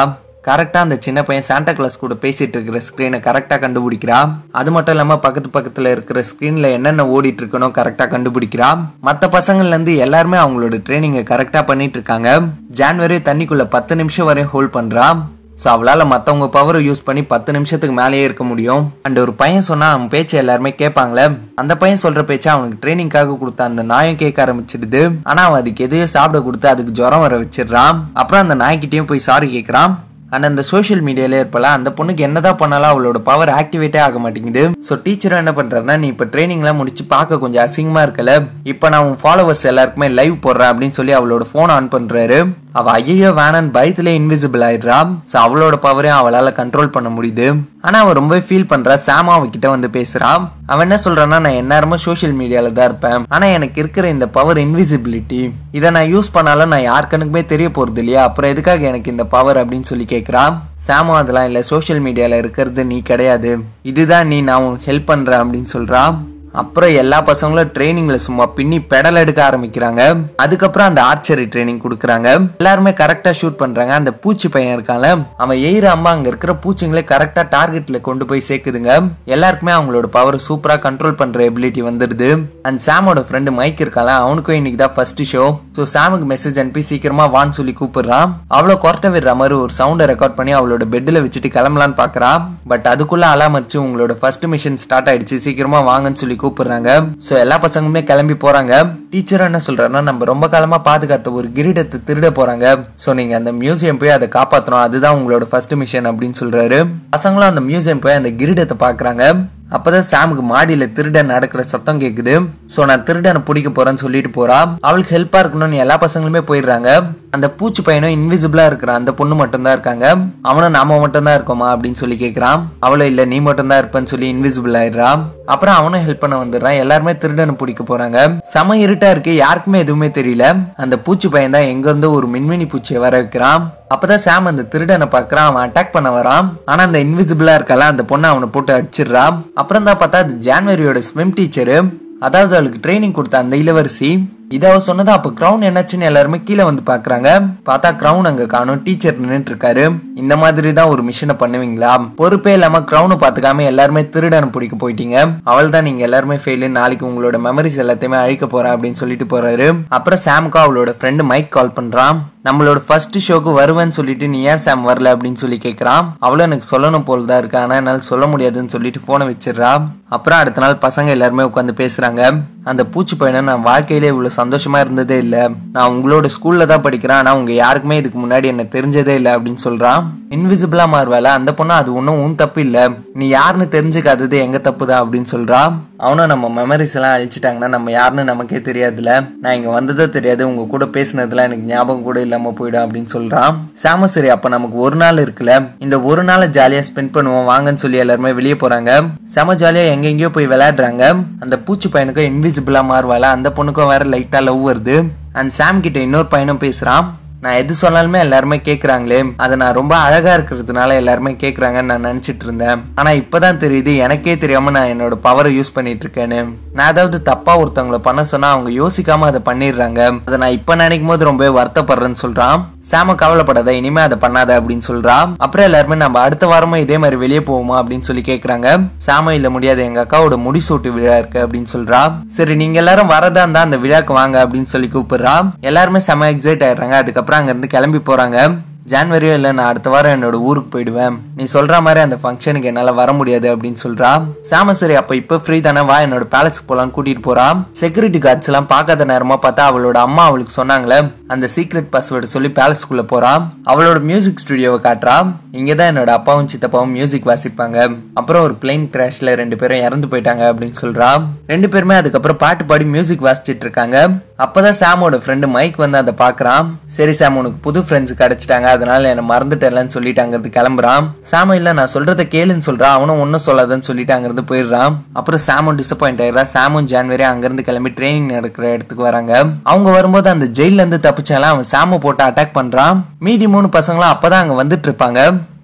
கரெக்டா அந்த சின்ன பையன் சாண்டா கிளாஸ் கூட பேசிட்டு இருக்கிற ஸ்கிரீனை கரெக்டா கண்டுபிடிக்கிறா அது மட்டும் இல்லாம பக்கத்து பக்கத்துல இருக்கிற ஸ்கிரீன்ல என்னென்ன ஓடிட்டு இருக்கணும் கரெக்டா கண்டுபிடிக்கிறா மத்த பசங்கள்ல இருந்து எல்லாருமே அவங்களோட ட்ரைனிங்கை கரெக்டா பண்ணிட்டு இருக்காங்க ஜான்வரி தண்ணிக்குள்ள பத்து நிமிஷம் வரையும் ஹோல்ட் பண்றா ஸோ அவளால் மற்றவங்க பவரை யூஸ் பண்ணி பத்து நிமிஷத்துக்கு மேலேயே இருக்க முடியும் அண்ட் ஒரு பையன் சொன்னா அவன் பேச்சை எல்லாருமே கேட்பாங்களே அந்த பையன் சொல்ற பேச்சை அவனுக்கு ட்ரைனிங்காக கொடுத்த அந்த நாயும் கேட்க ஆரம்பிச்சிடுது ஆனா அவன் அதுக்கு எதையோ சாப்பிட கொடுத்து அதுக்கு ஜுரம் வர வச்சிடுறான் அப்புறம் அந்த நாய்கிட்டயும் போய் சாரி கேட்கறான் அண்ட் அந்த சோஷியல் மீடியால இருப்பல அந்த பொண்ணுக்கு என்னதான் பண்ணாலும் அவளோட பவர் ஆக்டிவேட்டே ஆக மாட்டேங்குது ஸோ டீச்சரும் என்ன பண்றாருன்னா நீ இப்போ ட்ரைனிங்லாம் முடிச்சு பார்க்க கொஞ்சம் அசிங்கமா இருக்கல இப்போ நான் உன் ஃபாலோவர்ஸ் எல்லாருக்குமே லைவ் போடுறேன் அப்படின்னு சொல்லி அவளோட ஃபோன் ஆன் பண்றாரு அவ ஐயோ வேணான்னு பயத்துல இன்விசிபிள் ஆயிடுறா ஸோ அவளோட பவரையும் அவளால கண்ட்ரோல் பண்ண முடியுது ஆனா அவன் ரொம்ப ஃபீல் பண்றா சாமா அவகிட்ட வந்து பேசுறான் அவன் என்ன சொல்றான்னா நான் எந்நேரமும் சோஷியல் மீடியால தான் இருப்பேன் ஆனா எனக்கு இருக்கிற இந்த பவர் இன்விசிபிலிட்டி இதை நான் யூஸ் பண்ணாலும் நான் யாருக்கனுக்குமே தெரிய போறது இல்லையா அப்புறம் எதுக்காக எனக்கு இந்த பவர் அப்படின்னு சொல்லி கேட்கறான் சாமோ அதெல்லாம் இல்லை சோஷியல் மீடியால இருக்கிறது நீ கிடையாது இதுதான் நீ நான் உனக்கு ஹெல்ப் பண்றேன் அப்படின்னு சொல்றான் அப்புறம் எல்லா பசங்களும் ட்ரைனிங்ல சும்மா பின்னி பெடல் எடுக்க ஆரம்பிக்கிறாங்க அதுக்கப்புறம் அந்த ஆர்ச்சரி ட்ரைனிங் கொடுக்குறாங்க எல்லாருமே கரெக்டா ஷூட் பண்றாங்க அந்த பூச்சி பையன் இருக்கான்ல அவன் எயிற அம்மா அங்க இருக்கிற பூச்சிங்களே கரெக்டா டார்கெட்ல கொண்டு போய் சேர்க்குதுங்க எல்லாருக்குமே அவங்களோட பவர் சூப்பரா கண்ட்ரோல் பண்ற எபிலிட்டி வந்துருது அண்ட் சாமோட ஃப்ரெண்டு மைக் இருக்கான்ல அவனுக்கும் இன்னைக்கு தான் ஃபர்ஸ்ட் ஷோ ஸோ சாமுக்கு மெசேஜ் அனுப்பி சீக்கிரமா வான்னு சொல்லி கூப்பிடுறான் அவ்வளோ கொரட்டை விடுற மாதிரி ஒரு சவுண்டை ரெக்கார்ட் பண்ணி அவளோட பெட்டில் வச்சுட்டு கிளம்பலான்னு பார்க்கறான் பட் அதுக்குள்ள அலாம் அடிச்சு உங்களோட ஃபர்ஸ்ட் மிஷன் ஸ்டார்ட் ஆயிடுச்சு சீக்கிரமா வாங்கன்னு சொல்லி கூப்பிடுறாங்க ஸோ எல்லா பசங்களுமே கிளம்பி போறாங்க டீச்சர் என்ன சொல்றாருன்னா நம்ம ரொம்ப காலமா பாதுகாத்த ஒரு கிரீடத்தை திருட போறாங்க ஸோ நீங்க அந்த மியூசியம் போய் அதை காப்பாற்றணும் அதுதான் உங்களோட ஃபர்ஸ்ட் மிஷன் அப்படின்னு சொல்றாரு பசங்களும் அந்த மியூசியம் போய் அந்த கிரீடத்தை பாக்குறாங்க அப்பதான் சாமுக்கு மாடியில திருடன் நடக்கிற சத்தம் கேக்குது சோ நான் திருடனை பிடிக்க போறேன்னு சொல்லிட்டு போறா அவளுக்கு ஹெல்ப்பா இருக்கணும்னு எல்லா பசங்களுமே போயிடுறாங்க அந்த பூச்சி பையனும் இன்விசிபிளா இருக்கிறான் அந்த பொண்ணு மட்டும் தான் இருக்காங்க அவனும் நாம மட்டும் தான் இருக்கோமா அப்படின்னு சொல்லி கேக்குறான் அவளும் இல்ல நீ மட்டும் தான் இருப்பேன்னு சொல்லி இன்விசிபிள் ஆயிடுறான் அப்புறம் அவனும் ஹெல்ப் பண்ண வந்துடுறான் எல்லாருமே திருடனை பிடிக்க போறாங்க செம இருட்டா இருக்கு யாருக்குமே எதுவுமே தெரியல அந்த பூச்சி பையன் தான் எங்க இருந்து ஒரு மின்மினி பூச்சியை வர வைக்கிறான் அப்பதான் சாம் அந்த திருடனை பாக்குறான் அவன் அட்டாக் பண்ண வரான் ஆனா அந்த இன்விசிபிளா இருக்கல அந்த பொண்ணை அவனை போட்டு அடிச்சிடுறான் அப்புறம் தான் பார்த்தா அது ஜான்வரியோட ஸ்விம் டீச்சரு அதாவது அவளுக்கு ட்ரைனிங் கொடுத்த அந்த இளவரசி இதை அவ சொன்னது அப்ப கிரவுன் என்னாச்சுன்னு எல்லாருமே கீழே வந்து பாக்குறாங்க பார்த்தா கிரவுன் அங்க காணும் டீச்சர் நின்னுட்டு இருக்காரு இந்த மாதிரி தான் ஒரு மிஷனை பண்ணுவீங்களா பொறுப்பே இல்லாம கிரவுனை பாத்துக்காம எல்லாருமே திருடனை பிடிக்க போயிட்டீங்க அவள் தான் நீங்க எல்லாருமே ஃபெயிலு நாளைக்கு உங்களோட மெமரிஸ் எல்லாத்தையுமே அழிக்க போறேன் அப்படின்னு சொல்லிட்டு போறாரு அப்புறம் சாமுக்கு அவளோட ஃப்ரெண்டு மைக் கால் பண்றான் நம்மளோட ஃபர்ஸ்ட் ஷோக்கு வருவேன்னு சொல்லிட்டு நீ ஏன் சாம் வரல அப்படின்னு சொல்லி கேட்கறான் அவளும் எனக்கு சொல்லணும் போல தான் இருக்கு ஆனா என்னால் சொல்ல முடியாதுன்னு சொல்லிட்டு போனை வச்சிடுறா அப்புறம் அடுத்த நாள் பசங்க எல்லாருமே உட்காந்து பேசுறாங்க அந்த பூச்சி பையனை நான் வாழ்க்கையிலே இவ்வளவு சந்தோஷமா இருந்ததே இல்ல நான் உங்களோட ஸ்கூல்ல தான் படிக்கிறேன் ஆனா உங்க யாருக்குமே இதுக்கு முன்னாடி என்ன தெரிஞ்சதே இல்லை அப்படின்னு சொல்றான் இன்விசிபிளா மாறுவால அந்த பொண்ணு அது ஒன்றும் உன் தப்பு இல்ல நீ யாருன்னு தெரிஞ்சுக்காதது எங்க தப்பு தான் அப்படின்னு சொல்றான் அவனும் நம்ம மெமரிஸ் எல்லாம் அழிச்சிட்டாங்கன்னா நம்ம யாருன்னு நமக்கே தெரியாதுல நான் இங்க வந்ததோ தெரியாது உங்க கூட பேசினதுல எனக்கு ஞாபகம் கூட இல்லாம போயிடும் அப்படின்னு சொல்றான் சாம சரி அப்ப நமக்கு ஒரு நாள் இருக்குல்ல இந்த ஒரு நாளை ஜாலியா ஸ்பெண்ட் பண்ணுவோம் வாங்கன்னு சொல்லி எல்லாருமே வெளியே போறாங்க செம ஜாலியா எங்கெங்கயோ போய் விளையாடுறாங்க அந்த பூச்சி பையனுக்கும் இன்விசிபிளா மாறுவால அந்த பொண்ணுக்கும் வேற லைட்டா லவ் வருது அண்ட் சாம் கிட்ட இன்னொரு பையனும் பேசுறான் நான் எது சொன்னாலுமே எல்லாருமே கேக்குறாங்களே அதை நான் ரொம்ப அழகா இருக்கிறதுனால எல்லாருமே கேக்குறாங்கன்னு நான் நினைச்சிட்டு இருந்தேன் ஆனா இப்பதான் தெரியுது எனக்கே தெரியாம நான் என்னோட பவரை யூஸ் பண்ணிட்டு இருக்கேன்னு நான் ஏதாவது தப்பா ஒருத்தவங்கள பண்ண சொன்னா அவங்க யோசிக்காம அதை பண்ணிடுறாங்க அதை நான் இப்ப நினைக்கும் போது ரொம்ப வருத்தப்படுறேன்னு சொல்றான் சாம கவலைப்படாத இனிமே அதை பண்ணாத அப்படின்னு சொல்றான் அப்புறம் எல்லாருமே நம்ம அடுத்த வாரமும் இதே மாதிரி வெளியே போவோமா அப்படின்னு சொல்லி கேக்குறாங்க சாம இல்ல முடியாது எங்க அக்காவோட முடிசூட்டு விழா இருக்கு அப்படின்னு சொல்றா சரி நீங்க எல்லாரும் வரதா இருந்தா அந்த விழாக்கு வாங்க அப்படின்னு சொல்லி கூப்பிடுறா எல்லாருமே செம எக்ஸைட் ஆயிடுறாங்க அதுக்கப்புறம் அங்க இருந்து கிளம்பி போறாங்க ஜான்வரியோ இல்லை நான் அடுத்த வாரம் என்னோட ஊருக்கு போயிடுவேன் நீ சொல்ற மாதிரி அந்த ஃபங்க்ஷனுக்கு என்னால வர முடியாது அப்படின்னு சொல்றா சாம சரி அப்ப இப்ப ஃப்ரீ தானே வா என்னோட பேலஸ்க்கு போலாம் கூட்டிட்டு போறா செக்யூரிட்டி கார்ட்ஸ் எல்லாம் பார்க்காத நேரமா பார்த்தா அவளோட அம்மா அவளுக்கு சொன்னாங்களே அந்த சீக்ரெட் பாஸ்வேர்டு சொல்லி பேலஸ்க்குள்ள போறா அவளோட மியூசிக் ஸ்டுடியோவை காட்டுறா இங்கதான் என்னோட அப்பாவும் சித்தப்பாவும் மியூசிக் வாசிப்பாங்க அப்புறம் ஒரு பிளைன் கிராஷ்ல ரெண்டு பேரும் இறந்து போயிட்டாங்க அப்படின்னு சொல்றா ரெண்டு பேருமே அதுக்கப்புறம் பாட்டு பாடி மியூசிக் வாசிச்சிட்டு இருக்காங்க அப்பதான் சாமோட ஃப்ரெண்டு மைக் வந்து அதை பாக்குறான் சரி சாம் உனக்கு புது ஃப்ரெண்ட்ஸ் கிடைச்சிட்டாங்க அதனால என்ன மறந்துட்டேன்லன்னு சொல்லிட்டு அங்கிருந்து கிளம்புறான் சாம இல்ல நான் சொல்றத கேளுன்னு சொல்றான் அவனும் ஒன்னும் சொல்லாதன்னு சொல்லிட்டு அங்கிருந்து போயிடுறான் அப்புறம் சாமும் டிசப்பாயிண்ட் ஆயிடுறா சாமும் ஜான்வரி அங்கிருந்து கிளம்பி ட்ரைனிங் நடக்கிற இடத்துக்கு வராங்க அவங்க வரும்போது அந்த ஜெயில இருந்து தப்பிச்சாலும் அவன் சாம போட்டு அட்டாக் பண்றான் மீதி மூணு பசங்களும் அப்பதான் அங்க வந்துட்டு இருப்பாங்க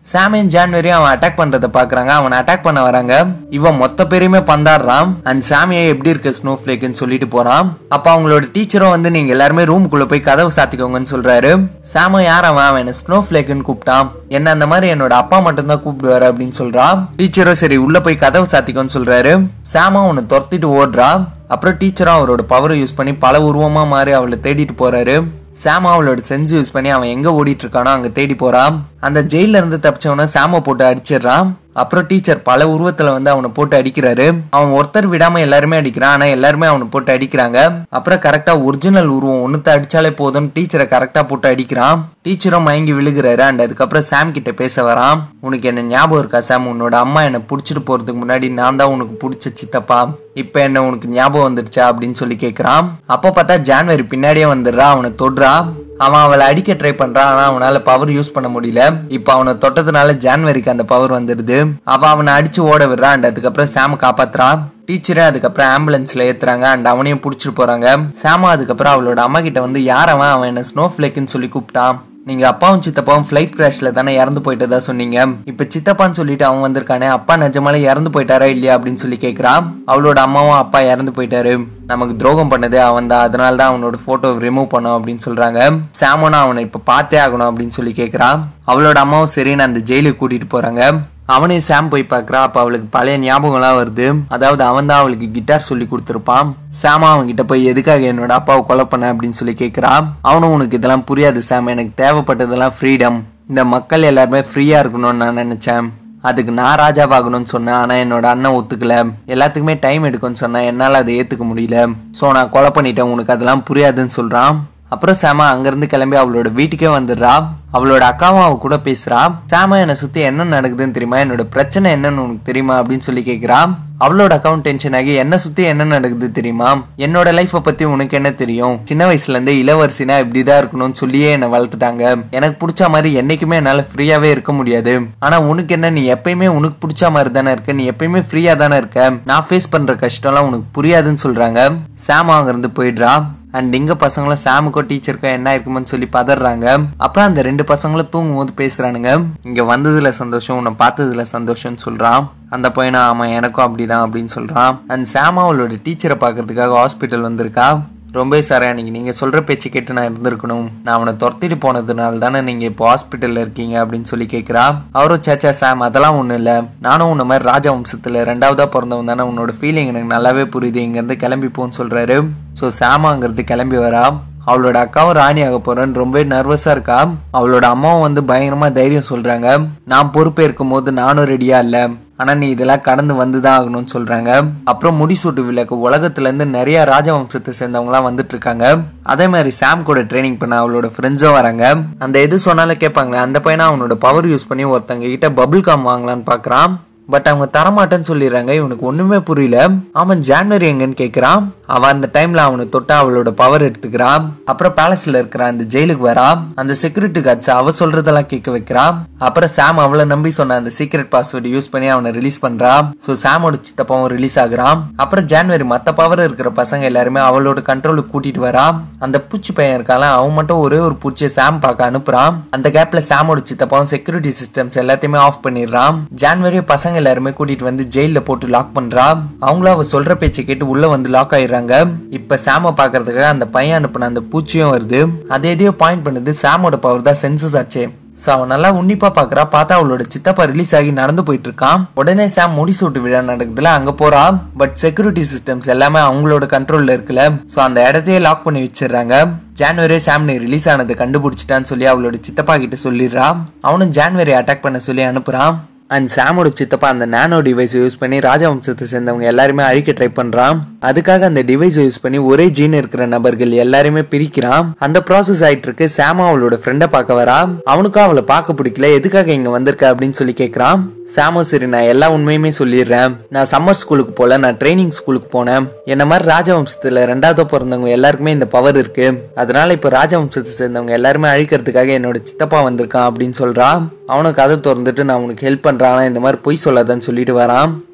சாமியும் ஜான்வரியும் அவன் அட்டாக் பண்றத பாக்குறாங்க அவன் அட்டாக் பண்ண வராங்க இவன் மொத்த பேரையுமே பந்தாடுறான் அண்ட் சாமியை எப்படி இருக்கு ஸ்னோ ஃபிளேக்னு சொல்லிட்டு போறான் அப்ப அவங்களோட டீச்சரும் வந்து நீங்க எல்லாருமே ரூமுக்குள்ள போய் கதவு சாத்திக்கோங்கன்னு சொல்றாரு சாம யார் அவன் அவன் என்ன ஸ்னோ ஃபிளேக்னு கூப்பிட்டான் என்ன அந்த மாதிரி என்னோட அப்பா மட்டும் தான் கூப்பிடுவாரு அப்படின்னு சொல்றான் டீச்சரும் சரி உள்ள போய் கதவு சாத்திக்கோன்னு சொல்றாரு சாமா அவனை துரத்திட்டு ஓடுறா அப்புறம் டீச்சரும் அவரோட பவரை யூஸ் பண்ணி பல உருவமா மாறி அவளை தேடிட்டு போறாரு சாம் அவளோட சென்ஸ் யூஸ் பண்ணி அவன் எங்க ஓடிட்டு இருக்கானோ அங்க தேடி போறான் அந்த ஜெயில இருந்து தப்பிச்சவன சாம போட்டு அடிச்சிடுறான் அப்புறம் டீச்சர் பல உருவத்துல வந்து அவனை போட்டு அடிக்கிறாரு அவன் ஒருத்தர் விடாம எல்லாருமே அடிக்கிறான் ஆனா எல்லாருமே அவனை போட்டு அடிக்கிறாங்க அப்புறம் கரெக்டா ஒரிஜினல் உருவம் ஒண்ணுத்த அடிச்சாலே போதும் டீச்சரை கரெக்டா போட்டு அடிக்கிறான் டீச்சரும் மயங்கி விழுகிறாரு அண்ட் அதுக்கப்புறம் சாம் கிட்ட பேச வரான் உனக்கு என்ன ஞாபகம் இருக்கா சாம் உன்னோட அம்மா என்னை புடிச்சிட்டு போறதுக்கு முன்னாடி நான் தான் உனக்கு பிடிச்ச சித்தப்பா இப்ப என்ன உனக்கு ஞாபகம் வந்துருச்சா அப்படின்னு சொல்லி கேக்குறான் அப்ப பார்த்தா ஜான்வரி பின்னாடியே வந்துடுறா அவனை தொடுறா அவன் அவளை அடிக்க ட்ரை பண்றான் ஆனா அவனால பவர் யூஸ் பண்ண முடியல இப்ப அவனை தொட்டதுனால ஜான்வரிக்கு அந்த பவர் வந்துடுது அவ அவனை அடிச்சு ஓட விடுறான் அண்ட் அதுக்கப்புறம் சாம காப்பாத்துறான் டீச்சரே அதுக்கப்புறம் ஆம்புலன்ஸ்ல ஏத்துறாங்க அண்ட் அவனையும் புடிச்சிட்டு போறாங்க சாமா அதுக்கப்புறம் அவளோட அம்மா கிட்ட வந்து யார் அவன் அவன் என்ன ஸ்னோ ஃபிளேக்குன்னு சொல்லி கூப்பிட்டான் நீங்க அப்பாவும் சித்தப்பாவும் ஃபிளைட் கிராஷ்ல தானே இறந்து போயிட்டதா சொன்னீங்க இப்ப சித்தப்பான்னு சொல்லிட்டு அவன் வந்திருக்கானே அப்பா நிஜமாலே இறந்து போயிட்டாரா இல்லையா அப்படின்னு சொல்லி கேக்குறான் அவளோட அம்மாவும் அப்பா இறந்து போயிட்டாரு நமக்கு துரோகம் பண்ணது அவன் தான் அதனால தான் அவனோட போட்டோ ரிமூவ் பண்ணோம் அப்படின்னு சொல்றாங்க சாமோனா அவனை இப்ப பார்த்தே ஆகணும் அப்படின்னு சொல்லி கேக்குறான் அவளோட அம்மாவும் சரின்னு அந்த ஜெயிலுக்கு கூட்டிட்டு போறாங்க அவனையும் சாம் போய் பார்க்கறா அப்ப அவளுக்கு பழைய ஞாபகம்லாம் வருது அதாவது அவன் தான் அவளுக்கு கிட்டார் சொல்லி கொடுத்துருப்பான் சாமா அவன் கிட்ட போய் எதுக்காக என்னோட அப்பாவை கொலை பண்ண அப்படின்னு சொல்லி கேட்கறான் அவனும் உனக்கு இதெல்லாம் புரியாது சாம் எனக்கு தேவைப்பட்டதெல்லாம் ஃப்ரீடம் இந்த மக்கள் எல்லாருமே ஃப்ரீயா இருக்கணும்னு நான் நினைச்சேன் அதுக்கு நான் ராஜாவாகணும்னு சொன்னேன் ஆனா என்னோட அண்ணன் ஒத்துக்கல எல்லாத்துக்குமே டைம் எடுக்கும்னு சொன்னேன் என்னால அதை ஏத்துக்க முடியல சோ நான் கொலை பண்ணிட்டேன் உனக்கு அதெல்லாம் புரியாதுன்னு சொல்றான் அப்புறம் சாமா அங்கிருந்து கிளம்பி அவளோட வீட்டுக்கே வந்துடுறா அவளோட அக்காவும் அவ கூட பேசுறா சாமா என்னை சுத்தி என்ன நடக்குதுன்னு தெரியுமா என்னோட பிரச்சனை என்னன்னு உனக்கு தெரியுமா அப்படின்னு சொல்லி கேக்குறா அவளோட அக்கௌண்ட் டென்ஷன் ஆகி என்ன சுத்தி என்ன நடக்குது தெரியுமா என்னோட லைஃப பத்தி உனக்கு என்ன தெரியும் சின்ன வயசுல இருந்தே இளவரசினா இப்படிதான் இருக்கணும்னு சொல்லியே என்னை வளர்த்துட்டாங்க எனக்கு பிடிச்ச மாதிரி என்னைக்குமே என்னால ஃப்ரீயாவே இருக்க முடியாது ஆனா உனக்கு என்ன நீ எப்பயுமே உனக்கு பிடிச்ச மாதிரி தானே இருக்க நீ எப்பயுமே ஃப்ரீயா தானே இருக்க நான் ஃபேஸ் பண்ற கஷ்டம்லாம் உனக்கு புரியாதுன்னு சொல்றாங்க சாம் அங்கிருந்து போயிடுறா அண்ட் இங்க பசங்களும் சாமுக்கோ டீச்சருக்கோ என்ன இருக்குமோன்னு சொல்லி பதறாங்க அப்புறம் அந்த ரெண்டு பசங்களும் தூங்கும் போது பேசுறானுங்க இங்க வந்ததுல சந்தோஷம் உன்னை பார்த்ததுல சந்தோஷம்னு சொல்றான் அந்த பையனா ஆமா எனக்கும் அப்படிதான் அப்படின்னு சொல்றான் அண்ட் சாமா அவளோட டீச்சரை பார்க்கறதுக்காக ஹாஸ்பிட்டல் வந்திருக்கா ரொம்ப சார் அன்னைக்கு நீங்க சொல்ற பேச்சு கேட்டு நான் இருந்திருக்கணும் நான் அவனை துரத்திட்டு போனதுனால தானே நீங்க இப்போ ஹாஸ்பிட்டல்ல இருக்கீங்க அப்படின்னு சொல்லி கேக்குறா அவரும் சேச்சா சாம் அதெல்லாம் ஒண்ணும் இல்ல நானும் உன்ன மாதிரி ராஜ வம்சத்துல ரெண்டாவதா பிறந்தவன் தானே உன்னோட ஃபீலிங் எனக்கு நல்லாவே புரியுது இங்க இருந்து கிளம்பி போன்னு சொல்றாரு ஸோ சாமாங்கிறது கிளம்பி வரா அவளோட அக்காவும் ராணி ஆக போறேன்னு ரொம்ப நர்வஸா இருக்கா அவளோட அம்மாவும் வந்து பயங்கரமா தைரியம் சொல்றாங்க நான் பொறுப்பேற்கும் போது நானும் ரெடியா இல்ல ஆனா நீ இதெல்லாம் கடந்து வந்துதான் ஆகணும்னு சொல்றாங்க அப்புறம் முடிசூட்டு விளக்கு உலகத்துல இருந்து நிறைய ராஜவம்சத்தை சேர்ந்தவங்கலாம் வந்துட்டு இருக்காங்க அதே மாதிரி சாம் கூட ட்ரைனிங் பண்ண அவளோட ஃப்ரெண்ட்ஸும் வராங்க அந்த எது சொன்னாலும் கேட்பாங்களே அந்த பையனா அவனோட பவர் யூஸ் பண்ணி ஒருத்தங்க கிட்ட பபுள் காம் வாங்கலான்னு பாக்குறான் பட் அவங்க தரமாட்டேன்னு சொல்லிடுறாங்க இவனுக்கு ஒண்ணுமே புரியல அவன் ஜான்வரி எங்கன்னு கேக்குறான் அவன் அந்த டைம்ல அவனை தொட்டா அவளோட பவர் எடுத்துக்கிறான் அப்புறம் பேலஸ்ல இருக்கிற அந்த ஜெயிலுக்கு வரா அந்த செக்யூரிட்டி கார்ட்ஸ் அவ சொல்றதெல்லாம் கேட்க வைக்கிறான் அப்புறம் சாம் அவளை நம்பி சொன்ன அந்த சீக்ரெட் பாஸ்வேர்டு யூஸ் பண்ணி அவனை ரிலீஸ் பண்றா சோ சாமோட சித்தப்பாவும் ரிலீஸ் ஆகுறான் அப்புறம் ஜான்வரி மத்த பவர் இருக்கிற பசங்க எல்லாருமே அவளோட கண்ட்ரோலுக்கு கூட்டிட்டு வரா அந்த பூச்சி பையன் இருக்கால அவன் மட்டும் ஒரே ஒரு பூச்சியை சாம் பார்க்க அனுப்புறான் அந்த கேப்ல சாமோட சித்தப்பாவும் செக்யூரிட்டி சிஸ்டம்ஸ் எல்லாத்தையுமே ஆஃப் பண்ணிடுறான் ஜான்வரி பசங்க எல்லாருமே கூட்டிட்டு வந்து ஜெயில போட்டு லாக் பண்றா அவங்களும் அவ சொல்ற பேச்சை கேட்டு உள்ள வந்து லாக் ஆயிடுறாங்க இப்ப சாம பாக்குறதுக்காக அந்த பையன் அனுப்புன அந்த பூச்சியும் வருது அது எதையோ பாயிண்ட் பண்ணுது சாமோட பவர் தான் சென்சஸ் ஆச்சு சோ அவன் நல்லா உன்னிப்பா பாக்குறா பார்த்தா அவளோட சித்தப்பா ரிலீஸ் ஆகி நடந்து போயிட்டு இருக்கான் உடனே சாம் முடிசூட்டு விழா நடக்குதுல அங்க போறா பட் செக்யூரிட்டி சிஸ்டம்ஸ் எல்லாமே அவங்களோட கண்ட்ரோல்ல இருக்குல்ல சோ அந்த இடத்தையே லாக் பண்ணி வச்சிடுறாங்க ஜான்வரி சாம் நீ ரிலீஸ் ஆனதை கண்டுபிடிச்சிட்டான்னு சொல்லி அவளோட சித்தப்பா கிட்ட சொல்லிடுறா அவனும் ஜான்வரி அட்டாக் பண்ண சொல்லி அனுப்புறான் அண்ட் சாமோட சித்தப்பா அந்த நானோ டிவைஸ் யூஸ் பண்ணி ராஜவம்சத்தை சேர்ந்தவங்க எல்லாருமே அழிக்க ட்ரை பண்றான் அதுக்காக அந்த டிவைஸ் யூஸ் பண்ணி ஒரே ஜீன் இருக்கிற நபர்கள் எல்லாருமே பிரிக்கிறான் அந்த ப்ராசஸ் ஆயிட்டு இருக்கு சாமா அவளோட ஃப்ரெண்டை பார்க்க வரா அவனுக்கும் அவளை பார்க்க பிடிக்கல எதுக்காக இங்க வந்திருக்க அப்படின்னு சொல்லி கேக்குறான் சாமோ சரி நான் எல்லா உண்மையுமே சொல்லிடுறேன் நான் சம்மர் ஸ்கூலுக்கு போல நான் ட்ரைனிங் ஸ்கூலுக்கு போனேன் என்ன மாதிரி ராஜவம்சத்துல ரெண்டாவது பிறந்தவங்க எல்லாருக்குமே இந்த பவர் இருக்கு அதனால இப்ப ராஜவம்சத்தை சேர்ந்தவங்க எல்லாருமே அழிக்கிறதுக்காக என்னோட சித்தப்பா வந்திருக்கான் அப்படின்னு சொல்றான் அவனுக்கு கதை திறந்துட்டு நான் உனக்கு ஹெல்ப் பண்றான் ஆனா இந்த மாதிரி பொய் சொல்லாதன்னு சொல்லிட்டு வரான்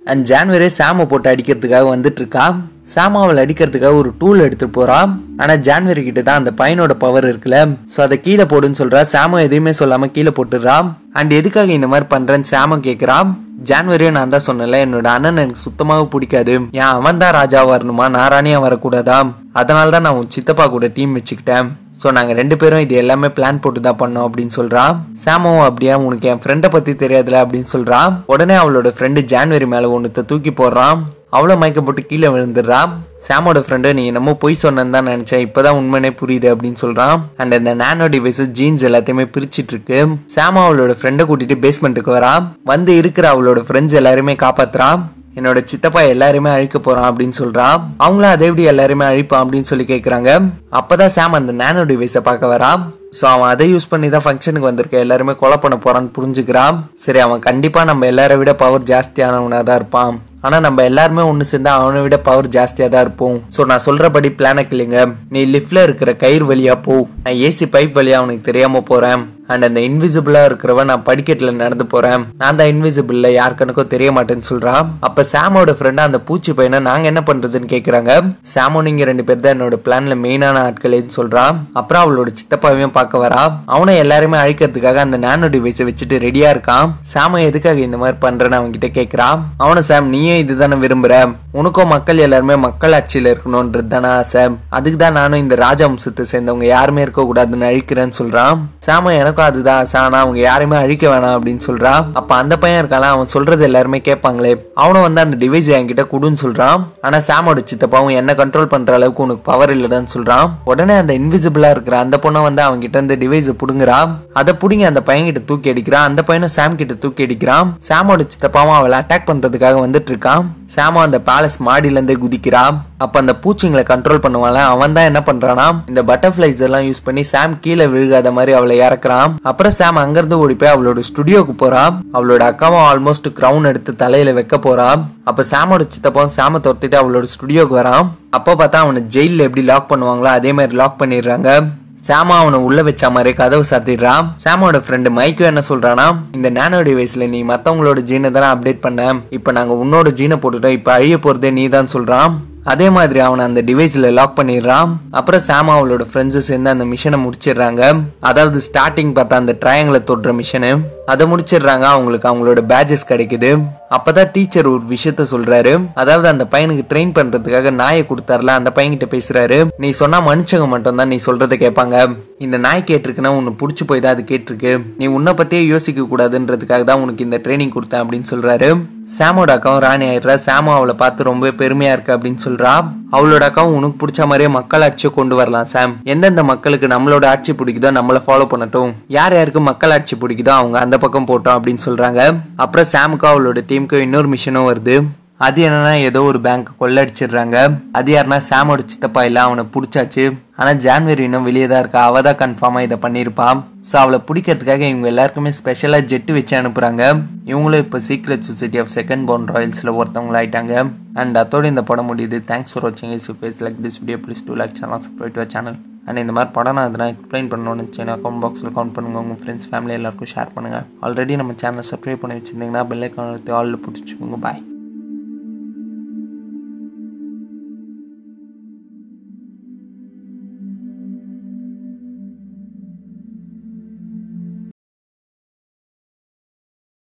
அண்ட் ஜான்வரி சாமை போட்டு அடிக்கிறதுக்காக வந்துட்டு இருக்கா சாமா அவளை அடிக்கிறதுக்காக ஒரு டூல் எடுத்துட்டு போறான் ஆனா ஜான்வரி கிட்ட தான் அந்த பையனோட பவர் இருக்குல்ல சோ அதை கீழே போடுன்னு சொல்றா சாம எதையுமே சொல்லாம கீழே போட்டுடுறான் அண்ட் எதுக்காக இந்த மாதிரி பண்றேன்னு சாம கேக்குறான் ஜான்வரியும் நான் தான் சொன்னல என்னோட அண்ணன் எனக்கு சுத்தமாக பிடிக்காது ஏன் அவன் தான் ராஜா வரணுமா நான் ராணியா வரக்கூடாதா அதனால தான் நான் உன் சித்தப்பா கூட டீம் வச்சுக்கிட்டேன் ஸோ நாங்கள் ரெண்டு பேரும் இது எல்லாமே பிளான் போட்டு தான் பண்ணோம் அப்படின்னு சொல்கிறான் சாமும் அப்படியா உனக்கு என் ஃப்ரெண்டை பற்றி தெரியாதுல அப்படின்னு சொல்கிறான் உடனே அவளோட ஃப்ரெண்டு ஜான்வரி மேலே ஒன்றுத்த தூக்கி போடுறான் அவ்வளோ மயக்கம் போட்டு கீழே விழுந்துடுறான் சாமோட ஃப்ரெண்டு நீ என்னமோ பொய் சொன்னேன்னு தான் நினைச்சேன் இப்பதான் உண்மைனே புரியுது அப்படின்னு சொல்றான் அண்ட் அந்த நானோ டிவைஸ் ஜீன்ஸ் எல்லாத்தையுமே பிரிச்சிட்டு இருக்கு சாமா அவளோட ஃப்ரெண்டை கூட்டிட்டு பேஸ்மெண்ட்டுக்கு வரா வந்து இருக்கிற அவளோட ஃப்ரெண்ட்ஸ் எல்லாருமே காப்பாத்துறான் என்னோட சித்தப்பா எல்லாருமே அழிக்க போறான் அப்படின்னு சொல்றான் அவங்களும் அதை எப்படி எல்லாருமே அழிப்பான் அப்படின்னு சொல்லி கேக்குறாங்க அப்பதான் சாம் அந்த நானோ டிவைஸை பார்க்க வரான் ஸோ அவன் அதை யூஸ் பண்ணி தான் ஃபங்க்ஷனுக்கு வந்திருக்க எல்லாருமே கொலை பண்ண போறான்னு புரிஞ்சுக்கிறான் சரி அவன் கண்டிப்பா நம்ம எல்லாரை விட பவர் ஜாஸ்தியானவனா தான் இருப்பான் ஆனா நம்ம எல்லாருமே ஒன்று சேர்ந்தா அவனை விட பவர் ஜாஸ்தியா தான் இருப்போம் ஸோ நான் சொல்றபடி பிளான கிளிங்க நீ லிஃப்ட்ல இருக்கிற கயிறு வழியா போ நான் ஏசி பைப் வழியா அவனுக்கு தெரியாம போறேன் அண்ட் அந்த இன்விசிபிளா இருக்கிறவன் நான் படிக்கட்டுல நடந்து போறேன் நான் தான் இன்விசிபிள்ல யார் கணக்கும் தெரிய மாட்டேன்னு சொல்றான் அப்ப சாமோட ஃப்ரெண்ட் அந்த பூச்சி பையனை நாங்க என்ன பண்றதுன்னு கேக்குறாங்க சாமோ நீங்க ரெண்டு பேர் தான் என்னோட பிளான்ல மெயினான ஆட்களேன்னு சொல்றான் அப்புறம் அவளோட சித்தப்பாவையும் பார்க்க வரா அவனை எல்லாருமே அழிக்கிறதுக்காக அந்த நானோ டிவைஸை வச்சுட்டு ரெடியா இருக்கான் சாம எதுக்காக இந்த மாதிரி பண்றேன்னு அவன் கிட்ட கேக்குறான் அவனை சாம் நீயும் இதுதானே விரும்புற உனக்கும் மக்கள் எல்லாருமே மக்கள் ஆட்சியில இருக்கணும்ன்றது தானே ஆசை அதுக்கு தான் நானும் இந்த ராஜவம்சத்தை சேர்ந்தவங்க யாருமே இருக்க கூடாதுன்னு அழிக்கிறேன்னு சொல்றான் சாம எனக்கும் அதுதான் ஆசை ஆனா அவங்க யாருமே அழிக்க வேணாம் அப்படின்னு சொல்றான் அப்ப அந்த பையன் இருக்கான் அவன் சொல்றது எல்லாருமே கேட்பாங்களே அவனும் வந்து அந்த டிவைஸ் என்கிட்ட குடுன்னு சொல்றான் ஆனா சாமோட சித்தப்பாவும் என்ன கண்ட்ரோல் பண்ற அளவுக்கு உனக்கு பவர் இல்லதான்னு சொல்றான் உடனே அந்த இன்விசிபிளா இருக்கிற அந்த பொண்ணை வந்து அவங்க கிட்ட இருந்து டிவைஸ் புடுங்குறான் அதை புடுங்கி அந்த பையன் கிட்ட தூக்கி அடிக்கிறான் அந்த பையனும் சாம் கிட்ட தூக்கி அடிக்கிறான் சாமோட சித்தப்பாவும் அவளை அட்டாக் பண்றதுக்காக வந்துட்டு இருக்கான் சாமோ அந்த பேலஸ் மாடியில இருந்தே குதிக்கிறான் அப்ப அந்த பூச்சிங்களை கண்ட்ரோல் பண்ணுவான்ல அவன் தான் என்ன பண்றானா இந்த பட்டர்ஃபிளைஸ் எல்லாம் யூஸ் பண்ணி சாம் கீழே விழுகாத மாதிரி அவளை இறக்குறான் அப்புறம் சாம் அங்கிருந்து ஓடி போய் அவளோட ஸ்டுடியோக்கு போறான் அவளோட அக்காவும் ஆல்மோஸ்ட் கிரவுன் எடுத்து தலையில வைக்க போறான் அப்ப சாமோட சித்தப்பாவும் சாம துரத்திட்டு அவளோட ஸ்டுடியோக்கு வரான் அப்போ பார்த்தா அவனை ஜெயில எப்படி லாக் பண்ணுவாங்களோ அதே மாதிரி லாக் பண்ணிடுறாங்க சாமா அவனை உள்ள வச்ச மாதிரி கதவு சாத்திடுறான் சாமோட ஃப்ரெண்டு மைக்கோ என்ன சொல்றானா இந்த நானோ டிவைஸ்ல நீ மத்தவங்களோட ஜீனை தானே அப்டேட் பண்ண இப்ப நாங்க உன்னோட ஜீனை போட்டுட்டோம் இப்ப அழிய போறதே நீ தான் சொல்றான் அதே மாதிரி அவனை அந்த டிவைஸ்ல லாக் பண்ணிடுறான் அப்புறம் சாமா அவளோட ஃப்ரெண்ட்ஸ் சேர்ந்து அந்த மிஷனை முடிச்சிடுறாங்க அதாவது ஸ்டார்டிங் பார்த்தா அந்த ட்ரையாங்கிள தொடுற மிஷனு அதை முடிச்சிடுறாங்க அவங்களுக்கு அவங்களோட பேஜஸ் கிடைக்குது அப்பதான் டீச்சர் ஒரு விஷயத்த சொல்றாரு அதாவது அந்த பையனுக்கு ட்ரெயின் பண்றதுக்காக நாயை கொடுத்தாருல அந்த பையன்கிட்ட பேசுறாரு நீ சொன்னா மனுஷங்க மட்டும் தான் நீ சொல்றத கேட்பாங்க இந்த நாய் கேட்டிருக்குன்னா உன்னை புடிச்சு போய் தான் அது கேட்டிருக்கு நீ உன்னை பத்தியே யோசிக்க கூடாதுன்றதுக்காக தான் உனக்கு இந்த ட்ரைனிங் கொடுத்தேன் அப்படின்னு சொல்றாரு சாமோட அக்காவும் ராணி ஆயிடுறா சாமோ அவளை பார்த்து ரொம்ப பெருமையா இருக்கு அப்படின்னு சொல்றா அவளோட அக்காவும் உனக்கு பிடிச்ச மாதிரியே மக்கள் ஆட்சியை கொண்டு வரலாம் சாம் எந்தெந்த மக்களுக்கு நம்மளோட ஆட்சி பிடிக்குதோ நம்மள ஃபாலோ பண்ணட்டும் யார் யாருக்கு மக்கள் ஆட்சி பிடிக்குதோ அவங்க அந்த பக்கம் போட்டோம் அப்படின்னு சொல்றாங்க அப்புறம் சாமுக்கும் அவளோட டீமுக்கு இன்னொரு மிஷனும் வருது அது என்னன்னா ஏதோ ஒரு பேங்க் கொள்ளடிச்சிடுறாங்க அது யாருன்னா சாமோட சித்தப்பா இல்ல அவனை பிடிச்சாச்சு ஆனா ஜான்வரி இன்னும் வெளியே தான் இருக்கா அவ தான் கன்ஃபார்மா இதை பண்ணியிருப்பான் ஸோ அவளை பிடிக்கிறதுக்காக இவங்க எல்லாருக்குமே ஸ்பெஷலா ஜெட்டு வச்சு அனுப்புறாங்க இவங்களும் இப்போ secret society of second born ராயல்ஸ்ல ஒருத்தவங்க ஆயிட்டாங்க அண்ட் அதோட இந்த படம் முடியுது தேங்க்ஸ் ஃபார் வாட்சிங் is face like this video please do like channel subscribe to channel and இந்த மாதிரி படம் நான் இதெல்லாம் எக்ஸ்பிளைன் பண்ணணும்னு வச்சுன்னா கமெண்ட் பாக்ஸில் கவுண்ட் பண்ணுங்கள் உங்கள் ஃப்ரெண்ட்ஸ் ஃபேமிலி எல்லாருக்கும் ஷேர் பண்ணுங்கள் ஆல்ரெடி நம்ம சேனல் சப்ஸ்கிரைப் பண்ணி வச்சிருந்தீங்கன்னா பெல் ஐக்கான் ஆல் பிடிச்சிக்கோங்க பாய்